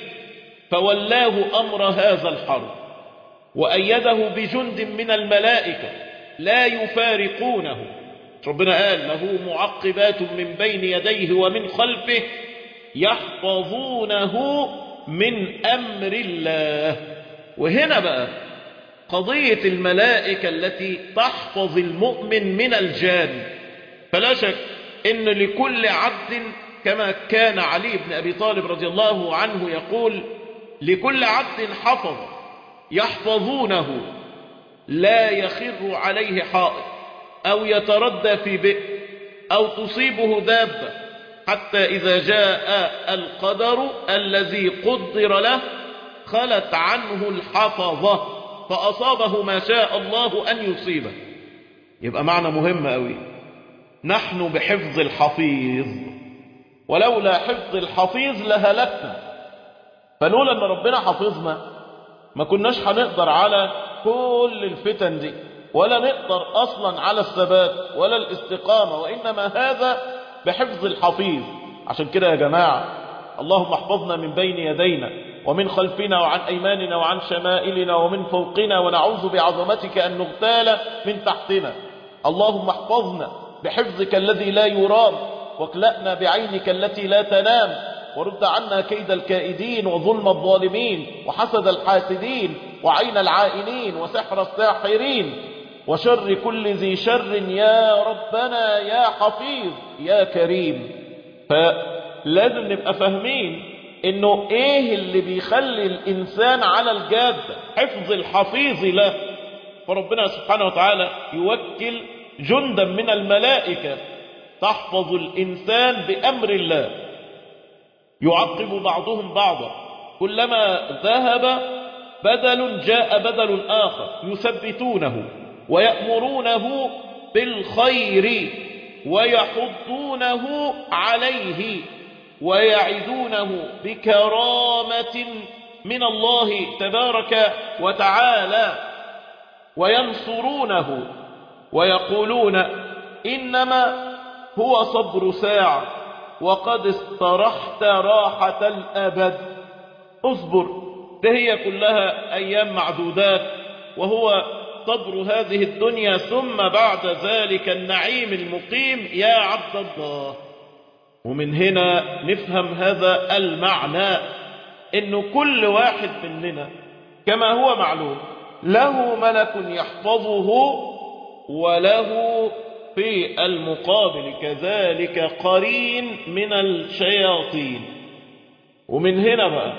فولاه أمر هذا الحرب وأيده بجند من الملائكة لا يفارقونه ربنا قال له معقبات من بين يديه ومن خلفه يحفظونه من أمر الله وهنا بقى قضية الملائكة التي تحفظ المؤمن من الجان فلا شك إن لكل عبد كما كان علي بن أبي طالب رضي الله عنه يقول لكل عبد حفظ يحفظونه لا يخر عليه حائط أو يتردى في بئر أو تصيبه دابة حتى إذا جاء القدر الذي قدر له خلت عنه الحفظة فأصابه ما شاء الله أن يصيبه يبقى معنى مهم أوي نحن بحفظ الحفيظ ولولا حفظ الحفيظ لهلكنا فلولا أن ربنا حفظنا ما كناش هنقدر على كل الفتن دي ولا نقدر أصلا على الثبات ولا الاستقامة وإنما هذا بحفظ الحفيظ عشان كده يا جماعة اللهم احفظنا من بين يدينا ومن خلفنا وعن أيماننا وعن شمائلنا ومن فوقنا ونعوذ بعظمتك أن نغتال من تحتنا اللهم احفظنا بحفظك الذي لا يرام واكلأنا بعينك التي لا تنام ورد عنا كيد الكائدين وظلم الظالمين وحسد الحاسدين وعين العائنين وسحر الساحرين وشر كل ذي شر يا ربنا يا حفيظ يا كريم فلازم نبقى فاهمين انه ايه اللي بيخلي الانسان على الجادة حفظ الحفيظ له فربنا سبحانه وتعالى يوكل جندا من الملائكة تحفظ الإنسان بأمر الله يعقب بعضهم بعضا كلما ذهب بدل جاء بدل آخر يثبتونه ويأمرونه بالخير ويحضونه عليه ويعدونه بكرامة من الله تبارك وتعالى وينصرونه ويقولون إنما هو صبر ساعة وقد استرحت راحة الأبد اصبر فهي كلها أيام معدودات وهو صبر هذه الدنيا ثم بعد ذلك النعيم المقيم يا عبد الله ومن هنا نفهم هذا المعنى انه كل واحد مننا كما هو معلوم له ملك يحفظه وله في المقابل كذلك قرين من الشياطين ومن هنا بقى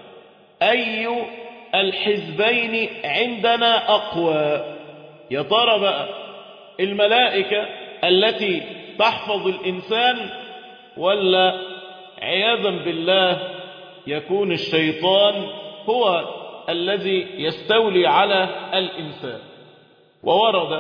أي الحزبين عندنا أقوى يا ترى بقى الملائكة التي تحفظ الإنسان ولا عياذا بالله يكون الشيطان هو الذي يستولي على الإنسان وورد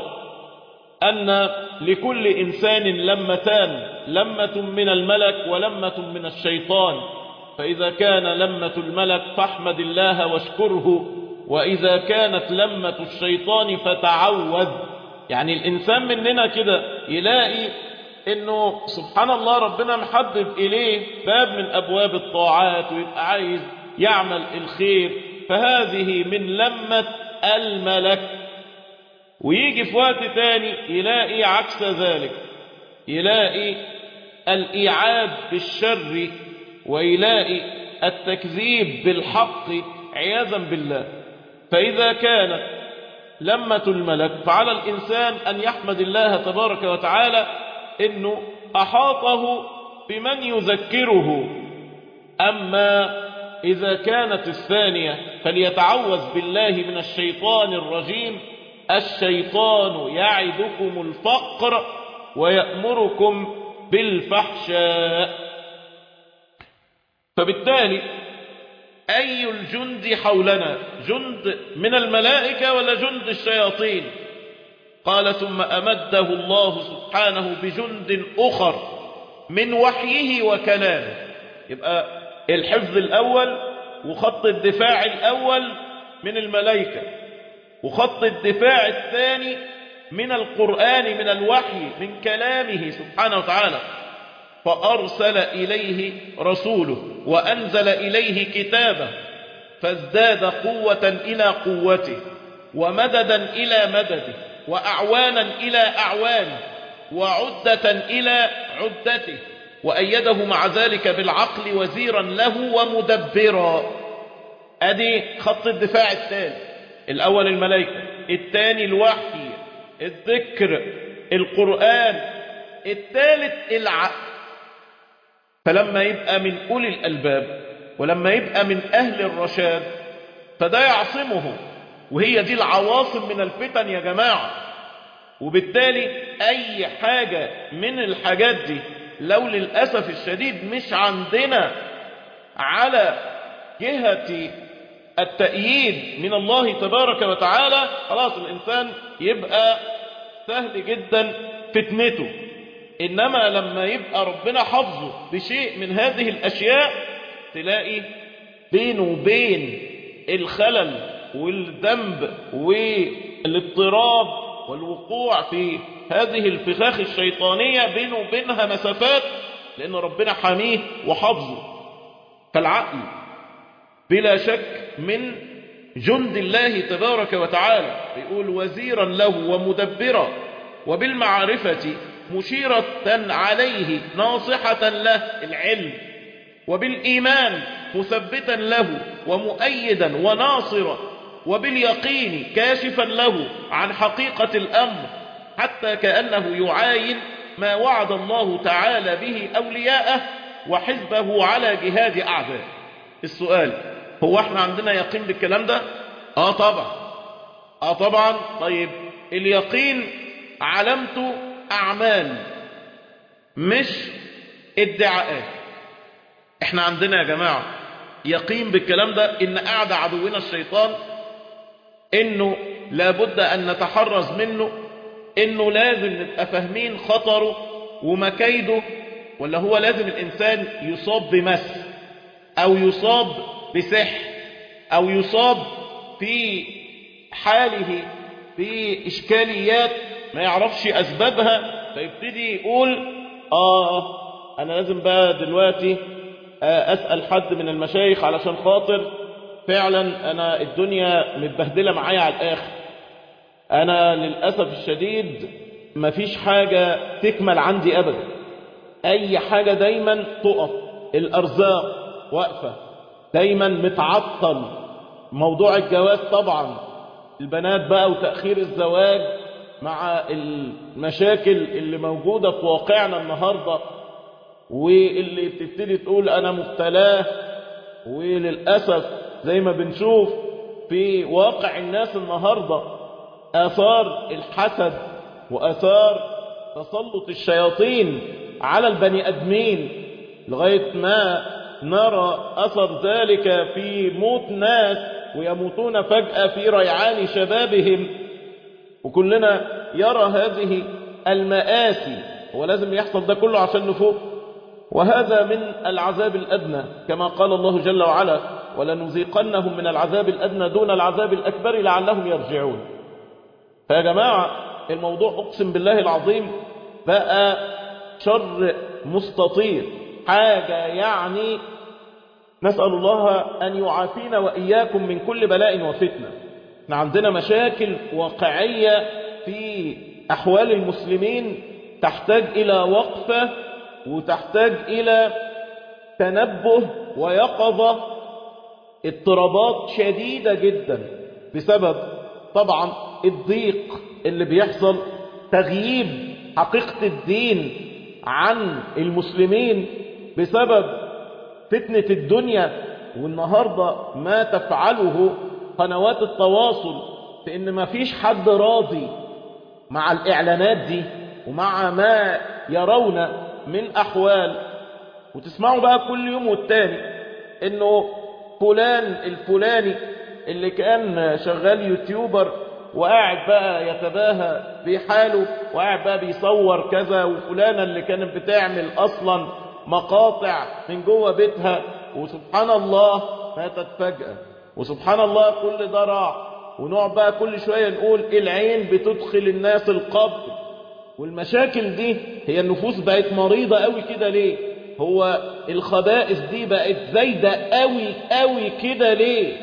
أن لكل إنسان لمتان لمة من الملك ولمة من الشيطان فإذا كان لمة الملك فاحمد الله واشكره وإذا كانت لمة الشيطان فتعوذ يعني الإنسان مننا كده يلاقي إنه سبحان الله ربنا محبب إليه باب من أبواب الطاعات ويبقى عايز يعمل الخير فهذه من لمة الملك ويجي في وقت تاني يلاقي عكس ذلك يلاقي الإيعاد بالشر ويلاقي التكذيب بالحق عياذا بالله فإذا كانت لمة الملك فعلى الإنسان أن يحمد الله تبارك وتعالى إنه أحاطه بمن يذكره أما إذا كانت الثانية فليتعوذ بالله من الشيطان الرجيم الشيطان يعدكم الفقر ويأمركم بالفحشاء فبالتالي أي الجند حولنا جند من الملائكة ولا جند الشياطين قال ثم أمده الله سبحانه بجند أخر من وحيه وكلامه يبقى الحفظ الأول وخط الدفاع الأول من الملائكة وخط الدفاع الثاني من القرآن من الوحي من كلامه سبحانه وتعالى فأرسل إليه رسوله وأنزل إليه كتابه فازداد قوة إلى قوته ومددا إلى مدده وأعوانا إلى أعوانه وعدة إلى عدته وأيده مع ذلك بالعقل وزيرا له ومدبرا أدي خط الدفاع الثاني الأول الملائكة الثاني الوحي الذكر القرآن الثالث العقل فلما يبقى من أولي الألباب ولما يبقى من أهل الرشاد فده يعصمه وهي دي العواصم من الفتن يا جماعة وبالتالي أي حاجة من الحاجات دي لو للأسف الشديد مش عندنا على جهة التأييد من الله تبارك وتعالى خلاص الإنسان يبقى سهل جدا فتنته إنما لما يبقى ربنا حفظه بشيء من هذه الأشياء تلاقي بينه وبين الخلل والذنب والاضطراب والوقوع في هذه الفخاخ الشيطانية بينه وبينها مسافات لأن ربنا حاميه وحفظه فالعقل بلا شك من جند الله تبارك وتعالى يقول وزيرا له ومدبرا وبالمعرفة مشيرة عليه ناصحة له العلم وبالإيمان مثبتا له ومؤيدا وناصرا وباليقين كاشفا له عن حقيقة الأمر حتى كأنه يعاين ما وعد الله تعالى به أولياءه وحزبه على جهاد أعداء السؤال هو احنا عندنا يقين بالكلام ده اه طبعا اه طبعا طيب اليقين علامته اعمال مش ادعاءات احنا عندنا يا جماعة يقين بالكلام ده ان قاعد عدونا الشيطان انه لابد ان نتحرز منه انه لازم نبقى فاهمين خطره ومكايده ولا هو لازم الانسان يصاب بمس او يصاب بسحر او يصاب في حاله باشكاليات ما يعرفش اسبابها فيبتدي يقول اه انا لازم بقى دلوقتي اسأل حد من المشايخ علشان خاطر فعلا انا الدنيا متبهدلة معايا على الاخر انا للأسف الشديد مفيش حاجة تكمل عندي ابدا اي حاجة دايما تقف الارزاق واقفة دايما متعطل موضوع الجواز طبعا البنات بقى وتأخير الزواج مع المشاكل اللي موجودة في واقعنا النهاردة واللي بتبتدي تقول أنا مبتلاه وللأسف زي ما بنشوف في واقع الناس النهاردة آثار الحسد وآثار تسلط الشياطين على البني أدمين لغاية ما نرى أثر ذلك في موت ناس ويموتون فجأة في ريعان شبابهم وكلنا يرى هذه المآسي هو لازم يحصل ده كله عشان نفوق وهذا من العذاب الأدنى كما قال الله جل وعلا ولنذيقنهم من العذاب الأدنى دون العذاب الأكبر لعلهم يرجعون فيا جماعة الموضوع أقسم بالله العظيم بقى شر مستطير حاجة يعني نسأل الله أن يعافينا وإياكم من كل بلاء وفتنة احنا عندنا مشاكل واقعية في أحوال المسلمين تحتاج إلى وقفة وتحتاج إلى تنبه ويقظة اضطرابات شديدة جدا بسبب طبعا الضيق اللي بيحصل تغييب حقيقة الدين عن المسلمين بسبب فتنة الدنيا والنهاردة ما تفعله قنوات التواصل في ان ما فيش حد راضي مع الاعلانات دي ومع ما يرون من احوال وتسمعوا بقى كل يوم والتاني انه فلان الفلاني اللي كان شغال يوتيوبر وقاعد بقى يتباهى بحاله وقاعد بقى بيصور كذا وفلانة اللي كانت بتعمل اصلا مقاطع من جوه بيتها وسبحان الله ماتت فجأة وسبحان الله كل ده راح ونقعد بقى كل شوية نقول العين بتدخل الناس القبر والمشاكل دي هي النفوس بقت مريضة قوي كده ليه هو الخبائث دي بقت زايدة قوي قوي كده ليه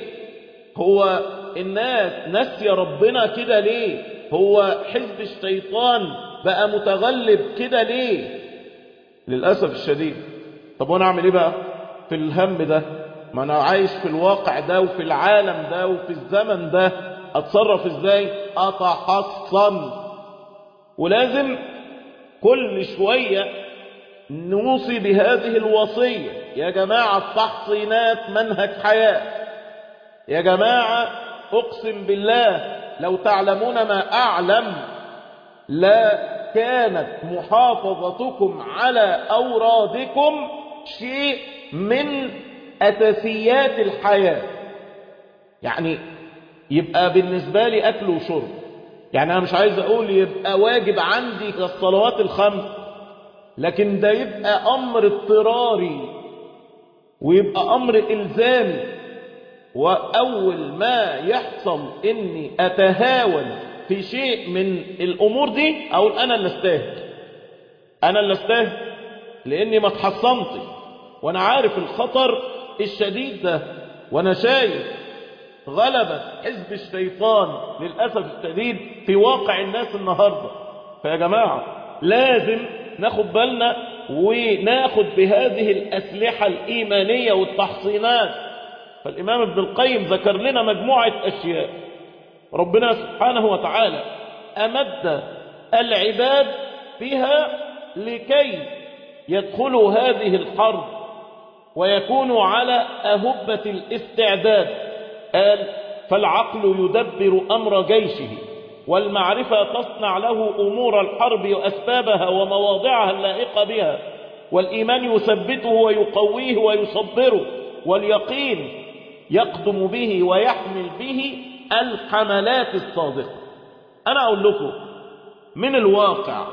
هو الناس ناسية ربنا كده ليه هو حزب الشيطان بقى متغلب كده ليه للأسف الشديد طب وانا اعمل ايه بقى في الهم ده ما انا عايش في الواقع ده وفي العالم ده وفي الزمن ده اتصرف ازاي اتحصن ولازم كل شوية نوصي بهذه الوصية يا جماعة تحصينات منهج حياة يا جماعة اقسم بالله لو تعلمون ما اعلم لا كانت محافظتكم على أورادكم شيء من أساسيات الحياة يعني يبقى بالنسبة لي أكل وشرب يعني أنا مش عايز أقول يبقى واجب عندي كالصلوات الخمس لكن ده يبقى أمر اضطراري ويبقى أمر إلزامي وأول ما يحصل إني أتهاون في شيء من الأمور دي أقول أنا اللي استاهل أنا اللي استاهل لأني ما اتحصنتش وأنا عارف الخطر الشديد ده وأنا شايف غلبة حزب الشيطان للأسف الشديد في واقع الناس النهاردة فيا جماعة لازم ناخد بالنا وناخد بهذه الأسلحة الإيمانية والتحصينات فالإمام ابن القيم ذكر لنا مجموعة أشياء ربنا سبحانه وتعالى أمد العباد بها لكي يدخلوا هذه الحرب ويكونوا على أهبة الاستعداد قال فالعقل يدبر أمر جيشه والمعرفة تصنع له أمور الحرب وأسبابها ومواضعها اللائقة بها والإيمان يثبته ويقويه ويصبره واليقين يقدم به ويحمل به الحملات الصادقة أنا أقول لكم من الواقع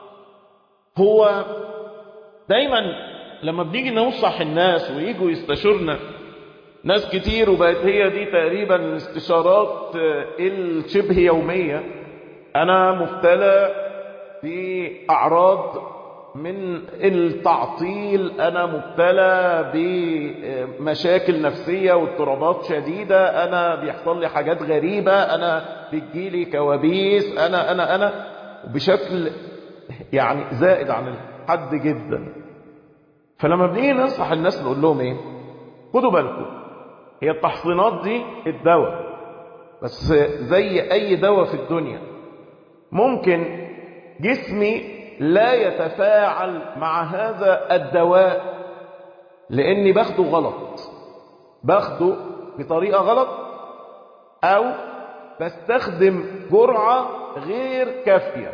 هو دايما لما بنيجي ننصح الناس ويجوا يستشرنا ناس كتير وبقت هي دي تقريبا الاستشارات الشبه يومية أنا مبتلى في أعراض من التعطيل أنا مبتلى بمشاكل نفسية واضطرابات شديدة أنا بيحصل لي حاجات غريبة أنا بتجيلي كوابيس أنا أنا أنا بشكل يعني زائد عن الحد جدا فلما بنيجي ننصح الناس نقول لهم ايه خدوا بالكم هي التحصينات دي الدواء بس زي اي دواء في الدنيا ممكن جسمي لا يتفاعل مع هذا الدواء لاني باخده غلط باخده بطريقة غلط او بستخدم جرعة غير كافية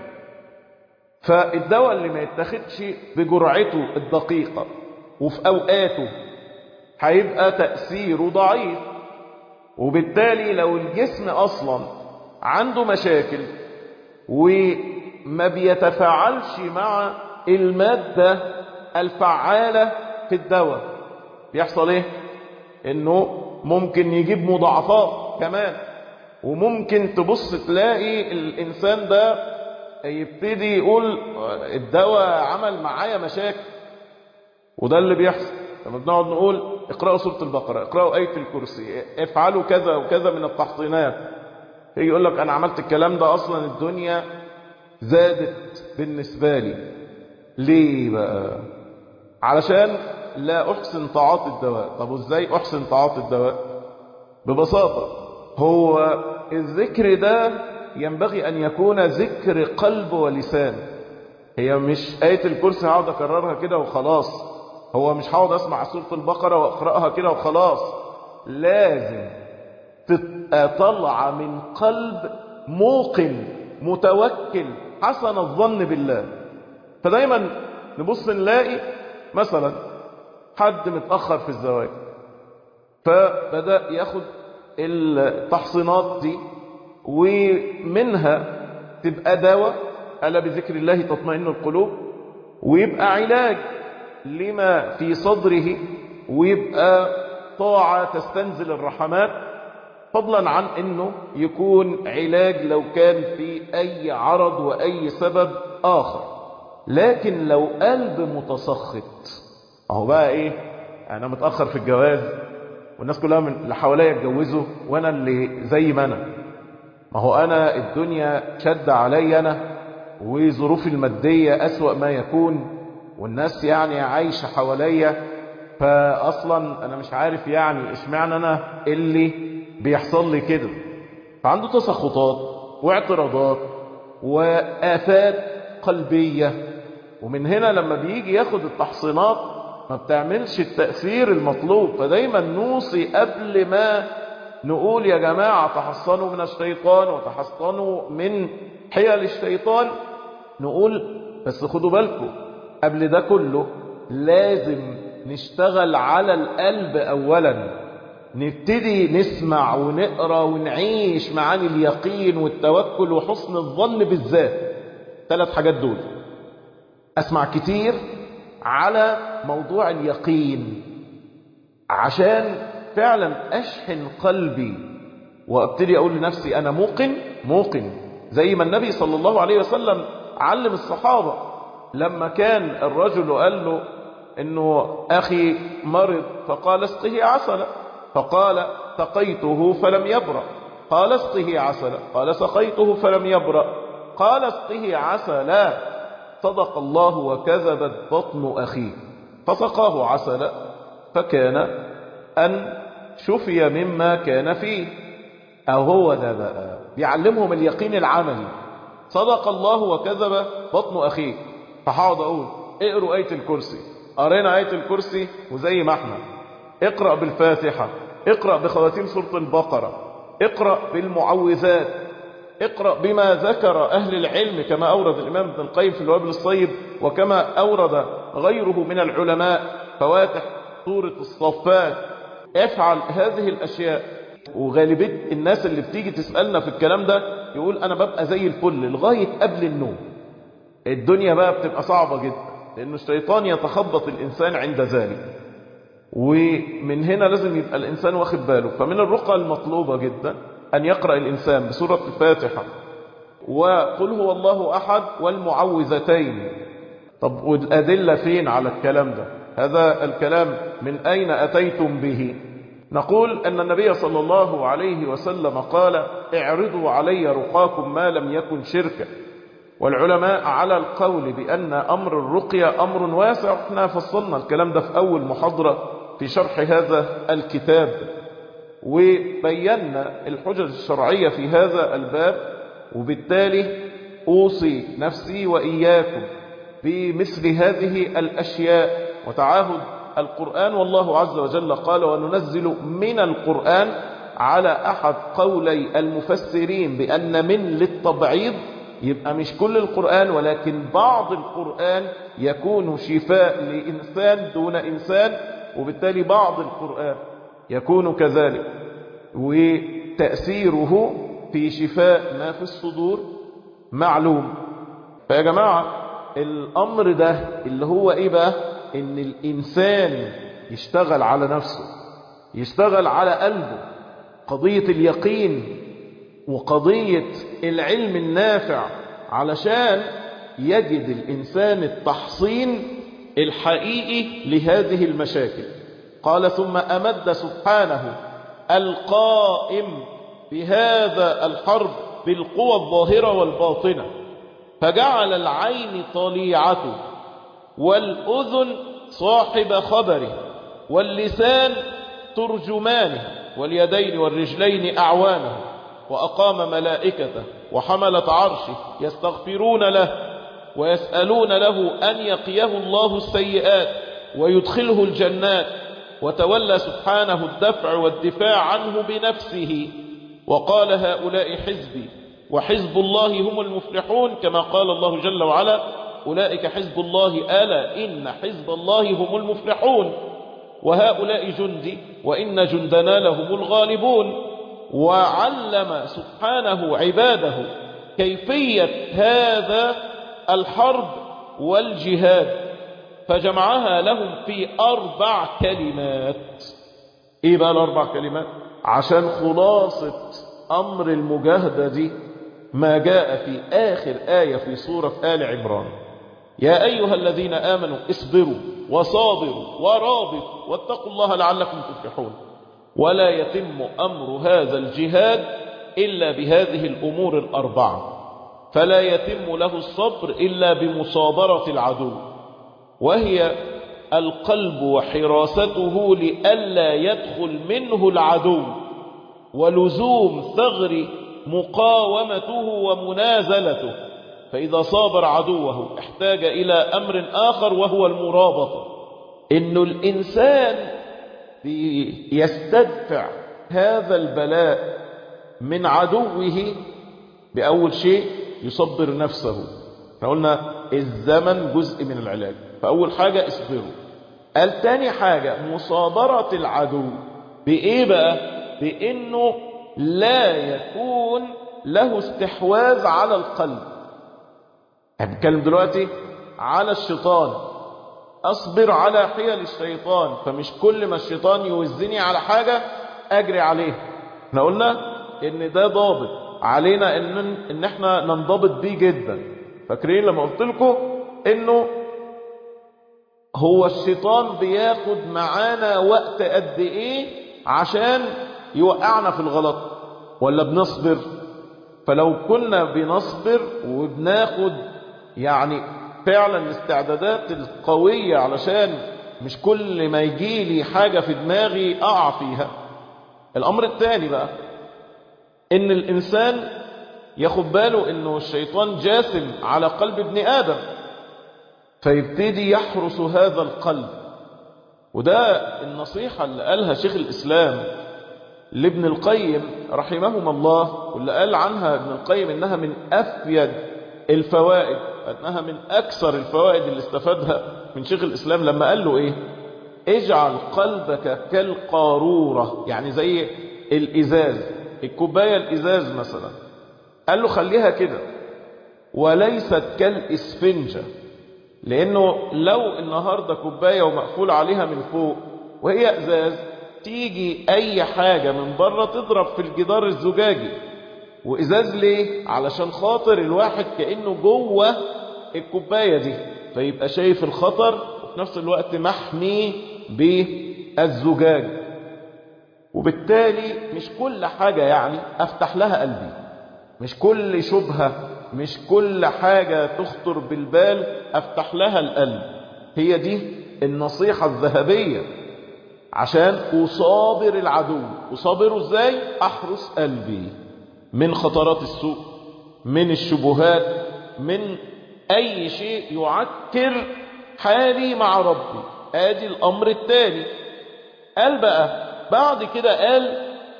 فالدواء اللي ما يتاخدش بجرعته الدقيقة وفي اوقاته هيبقى تأثيره ضعيف وبالتالي لو الجسم أصلا عنده مشاكل وما بيتفاعلش مع المادة الفعالة في الدواء بيحصل ايه انه ممكن يجيب مضاعفات كمان وممكن تبص تلاقي الانسان ده يبتدي يقول الدواء عمل معايا مشاكل وده اللي بيحصل لما بنقعد نقول اقرأوا سورة البقرة اقرأوا آية الكرسي افعلوا كذا وكذا من التحصينات يجي يقول لك انا عملت الكلام ده اصلا الدنيا زادت بالنسبة لي ليه بقى علشان لا احسن طاعات الدواء طب وازاي احسن طاعات الدواء ببساطة هو الذكر ده ينبغي ان يكون ذكر قلب ولسان هي مش آية الكرسي هقعد اكررها كده وخلاص هو مش هقعد اسمع سورة البقرة واقرأها كده وخلاص لازم تطلع من قلب موقن متوكل حسن الظن بالله فدايما نبص نلاقي مثلا حد متأخر في الزواج فبدأ ياخد التحصينات دي ومنها تبقى دواء ألا بذكر الله تطمئن القلوب ويبقى علاج لما في صدره ويبقى طاعة تستنزل الرحمات فضلا عن انه يكون علاج لو كان في اي عرض واي سبب اخر لكن لو قلب متسخط اهو بقى ايه انا متأخر في الجواز والناس كلها من اللي حواليا اتجوزوا وانا اللي زي ما انا ما هو انا الدنيا شد علي انا وظروفي المادية اسوأ ما يكون والناس يعني عايشة حواليا فاصلا انا مش عارف يعني اشمعنى انا اللي بيحصل لي كده فعنده تسخطات واعتراضات وآفات قلبية ومن هنا لما بيجي ياخد التحصينات ما بتعملش التأثير المطلوب فدايما نوصي قبل ما نقول يا جماعة تحصنوا من الشيطان وتحصنوا من حيل الشيطان نقول بس خدوا بالكم قبل ده كله لازم نشتغل على القلب أولا نبتدي نسمع ونقرأ ونعيش معاني اليقين والتوكل وحسن الظن بالذات ثلاث حاجات دول أسمع كتير على موضوع اليقين عشان فعلا أشحن قلبي وابتدي أقول لنفسي أنا موقن موقن زي ما النبي صلى الله عليه وسلم علم الصحابة لما كان الرجل قال له انه اخي مرض فقال اسقه عسلا فقال سقيته فلم يبرأ قال اسقه عسلا قال سقيته فلم يبرأ قال اسقه عسلا صدق الله وكذبت بطن أخيه فسقاه عسلا فكان أن شفي مما كان فيه أو هو ذا بقى بيعلمهم اليقين العملي صدق الله وكذب بطن أخيه فحاضر أقول اقروا آية الكرسي قرينا آية الكرسي وزي ما احنا اقرأ بالفاتحة اقرأ بخواتيم سورة البقرة اقرأ بالمعوذات اقرأ بما ذكر أهل العلم كما أورد الإمام ابن القيم في الوابل الصيب وكما أورد غيره من العلماء فواتح سورة الصفات افعل هذه الأشياء وغالبية الناس اللي بتيجي تسألنا في الكلام ده يقول أنا ببقى زي الفل لغاية قبل النوم الدنيا بقى بتبقى صعبة جدا لأن الشيطان يتخبط الإنسان عند ذلك ومن هنا لازم يبقى الإنسان واخد باله فمن الرقى المطلوبة جدا أن يقرأ الإنسان بسورة الفاتحة وقل هو الله أحد والمعوذتين طب والأدلة فين على الكلام ده هذا الكلام من أين أتيتم به نقول أن النبي صلى الله عليه وسلم قال اعرضوا علي رقاكم ما لم يكن شركا والعلماء على القول بأن أمر الرقية أمر واسع احنا فصلنا الكلام ده في أول محاضرة في شرح هذا الكتاب وبينا الحجج الشرعية في هذا الباب وبالتالي أوصي نفسي وإياكم بمثل هذه الأشياء وتعاهد القرآن والله عز وجل قال وننزل من القرآن على أحد قولي المفسرين بأن من للتبعيض يبقى مش كل القرآن ولكن بعض القرآن يكون شفاء لإنسان دون إنسان وبالتالي بعض القرآن يكون كذلك وتأثيره في شفاء ما في الصدور معلوم فيا جماعة الأمر ده اللي هو إيه بقى إن الإنسان يشتغل على نفسه يشتغل على قلبه قضية اليقين وقضية العلم النافع علشان يجد الإنسان التحصين الحقيقي لهذه المشاكل قال ثم أمد سبحانه القائم بهذا الحرب بالقوى الظاهرة والباطنة فجعل العين طليعته والأذن صاحب خبره واللسان ترجمانه واليدين والرجلين أعوانه وأقام ملائكته وحملة عرشه يستغفرون له ويسألون له أن يقيه الله السيئات ويدخله الجنات وتولى سبحانه الدفع والدفاع عنه بنفسه وقال هؤلاء حزبي وحزب الله هم المفلحون كما قال الله جل وعلا أولئك حزب الله ألا إن حزب الله هم المفلحون وهؤلاء جندي وإن جندنا لهم الغالبون وعلم سبحانه عباده كيفية هذا الحرب والجهاد فجمعها لهم في أربع كلمات إيه بقى الأربع كلمات عشان خلاصة أمر المجاهدة دي ما جاء في آخر آية في سورة آل عمران يا أيها الذين آمنوا اصبروا وصابروا ورابطوا واتقوا الله لعلكم تفلحون ولا يتم أمر هذا الجهاد إلا بهذه الأمور الأربعة فلا يتم له الصبر إلا بمصابرة العدو وهي القلب وحراسته لئلا يدخل منه العدو ولزوم ثغر مقاومته ومنازلته فإذا صابر عدوه احتاج إلى أمر آخر وهو المرابطة إن الإنسان يستدفع هذا البلاء من عدوه بأول شيء يصبر نفسه احنا قلنا الزمن جزء من العلاج فأول حاجة اصبروا قال تاني حاجة مصابرة العدو بإيه بقى بإنه لا يكون له استحواذ على القلب هنتكلم دلوقتي على الشيطان أصبر على حيل الشيطان فمش كل ما الشيطان يوزني على حاجة أجري عليه احنا قلنا ان ده ضابط علينا ان, إن احنا ننضبط بيه جدا فاكرين لما قلت لكم انه هو الشيطان بياخد معانا وقت قد ايه عشان يوقعنا في الغلط ولا بنصبر فلو كنا بنصبر وبناخد يعني فعلا الاستعدادات القوية علشان مش كل ما يجي لي حاجة في دماغي أقع فيها الأمر الثاني بقى إن الإنسان ياخد باله إنه الشيطان جاثم على قلب ابن آدم فيبتدي يحرس هذا القلب وده النصيحة اللي قالها شيخ الإسلام لابن القيم رحمهما الله واللي قال عنها ابن القيم إنها من أفيد الفوائد أنها من أكثر الفوائد اللي استفادها من شيخ الإسلام لما قال له إيه اجعل قلبك كالقارورة يعني زي الإزاز الكوباية الإزاز مثلا قال له خليها كده وليست كالإسفنجة لأنه لو النهاردة كوباية ومقفول عليها من فوق وهي إزاز تيجي أي حاجة من بره تضرب في الجدار الزجاجي وإزاز ليه؟ علشان خاطر الواحد كأنه جوه الكوباية دي فيبقى شايف الخطر وفي نفس الوقت محمي بالزجاج وبالتالي مش كل حاجة يعني أفتح لها قلبي مش كل شبهة مش كل حاجة تخطر بالبال أفتح لها القلب هي دي النصيحة الذهبية عشان أصابر العدو أصابره إزاي؟ أحرس قلبي من خطرات السوء من الشبهات من أي شيء يعكر حالي مع ربي آدي الأمر التالي قال بقى بعد كده قال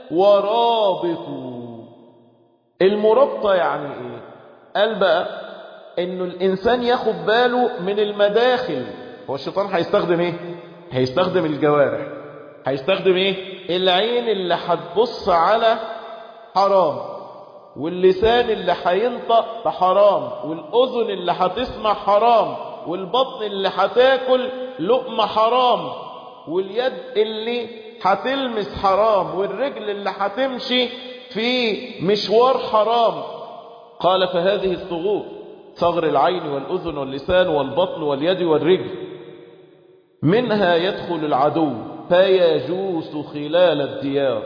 ورابطوا المرابطة يعني ايه قال بقى انه الانسان ياخد باله من المداخل هو الشيطان هيستخدم ايه هيستخدم الجوارح هيستخدم ايه العين اللي هتبص على حرام واللسان اللي هينطق بحرام والاذن اللي هتسمع حرام والبطن اللي هتاكل لقمة حرام واليد اللي هتلمس حرام والرجل اللي هتمشي في مشوار حرام قال فهذه الثغور ثغر العين والأذن واللسان والبطن واليد والرجل منها يدخل العدو فيجوس خلال الديار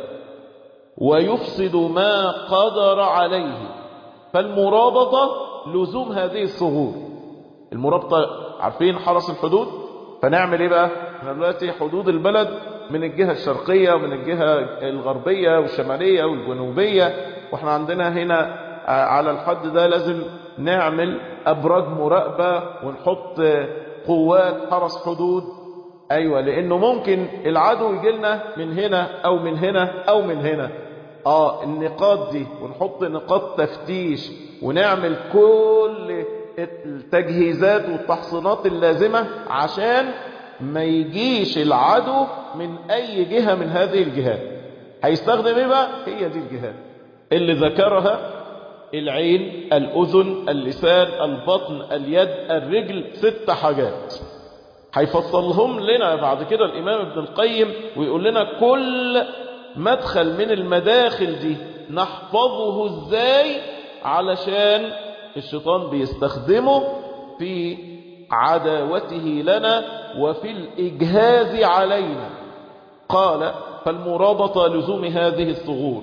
ويفسد ما قدر عليه فالمرابطة لزوم هذه الثغور المرابطة عارفين حرس الحدود فنعمل ايه بقى احنا دلوقتي حدود البلد من الجهة الشرقية ومن الجهة الغربية والشمالية والجنوبية واحنا عندنا هنا على الحد ده لازم نعمل ابراج مراقبة ونحط قوات حرس حدود ايوه لانه ممكن العدو يجي لنا من هنا او من هنا او من هنا اه النقاط دي ونحط نقاط تفتيش ونعمل كل التجهيزات والتحصينات اللازمة عشان ما يجيش العدو من اي جهة من هذه الجهات هيستخدم ايه بقى هي دي الجهات اللي ذكرها العين الاذن اللسان البطن اليد الرجل ست حاجات هيفصلهم لنا بعد كده الامام ابن القيم ويقول لنا كل مدخل من المداخل دي نحفظه ازاي علشان الشيطان بيستخدمه في عداوته لنا وفي الإجهاز علينا قال فالمرابطة لزوم هذه الثغور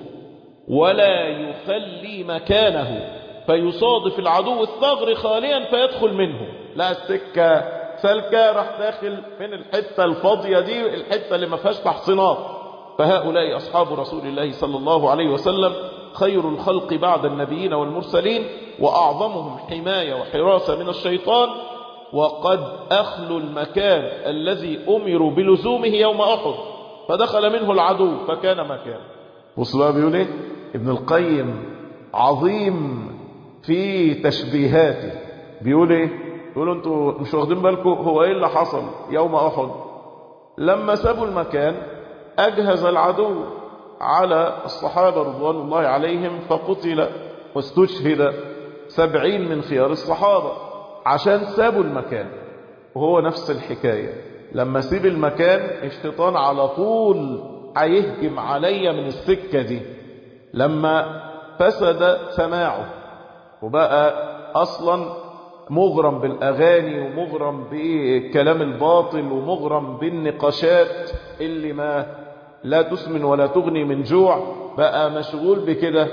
ولا يخلي مكانه فيصادف العدو الثغر خاليا فيدخل منه لا السكة سلكة راح داخل من الحتة الفاضية دي الحتة اللي ما فيهاش تحصينات فهؤلاء أصحاب رسول الله صلى الله عليه وسلم خير الخلق بعد النبيين والمرسلين وأعظمهم حماية وحراسة من الشيطان وقد أخلوا المكان الذي أمروا بلزومه يوم أحد فدخل منه العدو فكان مكان بص بقى بيقول ايه ابن القيم عظيم في تشبيهاته بيقول ايه بيقول انتوا مش واخدين بالكم هو ايه اللي حصل يوم احد لما سابوا المكان اجهز العدو على الصحابة رضوان الله عليهم فقتل واستشهد سبعين من خيار الصحابة عشان سابوا المكان وهو نفس الحكاية لما اسيب المكان الشيطان على طول هيهجم عليا من السكة دي لما فسد سماعه وبقى اصلا مغرم بالاغاني ومغرم بالكلام الباطل ومغرم بالنقاشات اللي ما لا تسمن ولا تغني من جوع بقى مشغول بكده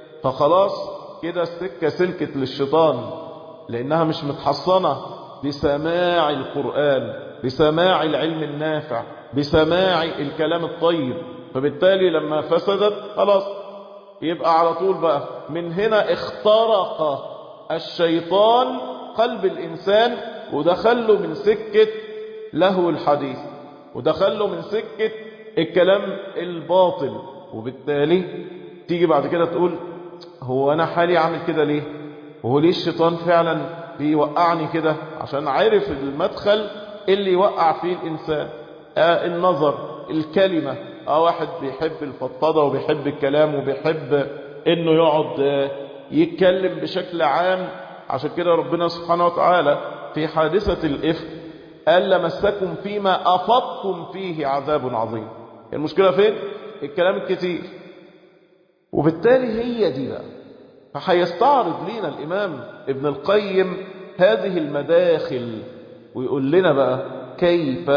فخلاص كده السكة سلكت للشيطان لانها مش متحصنة بسماع القرآن بسماع العلم النافع بسماع الكلام الطيب فبالتالي لما فسدت خلاص يبقى على طول بقى من هنا اخترق الشيطان قلب الإنسان ودخله من سكة له الحديث ودخله من سكة الكلام الباطل وبالتالي تيجي بعد كده تقول هو أنا حالي عامل كده ليه وهو ليه الشيطان فعلا بيوقعني كده عشان عارف المدخل اللي يوقع فيه الإنسان آه النظر الكلمة اه واحد بيحب الفضفضة وبيحب الكلام وبيحب انه يقعد آه يتكلم بشكل عام عشان كده ربنا سبحانه وتعالى في حادثة الإفك قال لمسكم فيما أفضتم فيه عذاب عظيم المشكلة فين؟ الكلام الكثير وبالتالي هي دي بقى فهيستعرض لنا الإمام ابن القيم هذه المداخل ويقول لنا بقى كيف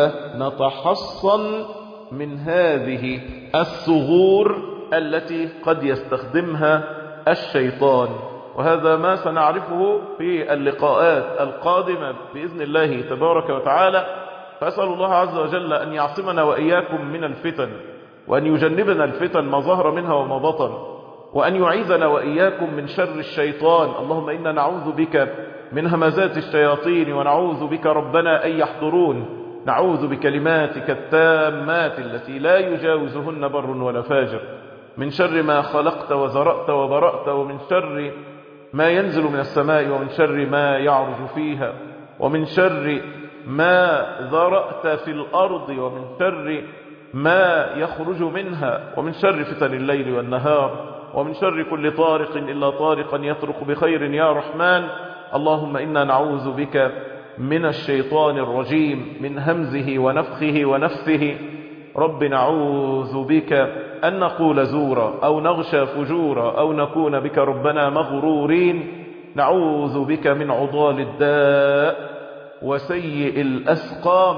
نتحصن من هذه الثغور التي قد يستخدمها الشيطان وهذا ما سنعرفه في اللقاءات القادمة بإذن الله تبارك وتعالى فأسأل الله عز وجل أن يعصمنا وإياكم من الفتن وأن يجنبنا الفتن ما ظهر منها وما بطن وأن يعيذنا وإياكم من شر الشيطان اللهم إنا نعوذ بك من همزات الشياطين ونعوذ بك ربنا أن يحضرون نعوذ بكلماتك التامات التي لا يجاوزهن بر ولا فاجر من شر ما خلقت وزرأت وبرأت ومن شر ما ينزل من السماء ومن شر ما يعرج فيها ومن شر ما ذرأت في الأرض ومن شر ما يخرج منها ومن شر فتن الليل والنهار ومن شر كل طارق إلا طارقا يطرق بخير يا رحمن اللهم إنا نعوذ بك من الشيطان الرجيم من همزه ونفخه ونفثه رب نعوذ بك أن نقول زورا أو نغشى فجورا أو نكون بك ربنا مغرورين نعوذ بك من عضال الداء وسيء الأسقام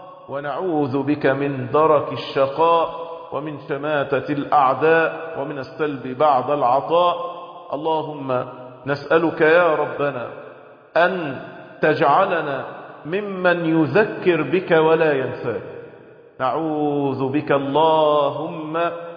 ونعوذ بك من درك الشقاء ومن شماتة الأعداء ومن السلب بعد العطاء اللهم نسألك يا ربنا أن تجعلنا ممن يذكر بك ولا ينساك نعوذ بك اللهم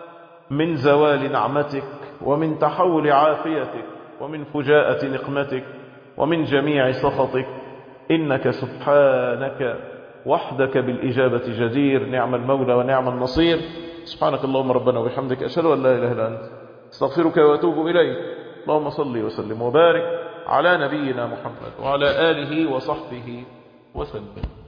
من زوال نعمتك ومن تحول عافيتك ومن فجاءة نقمتك ومن جميع سخطك إنك سبحانك وحدك بالإجابة جدير نعم المولى ونعم النصير سبحانك اللهم ربنا وبحمدك أشهد أن لا إله إلا أنت استغفرك وأتوب إليك اللهم صل وسلم وبارك على نبينا محمد وعلى آله وصحبه وسلم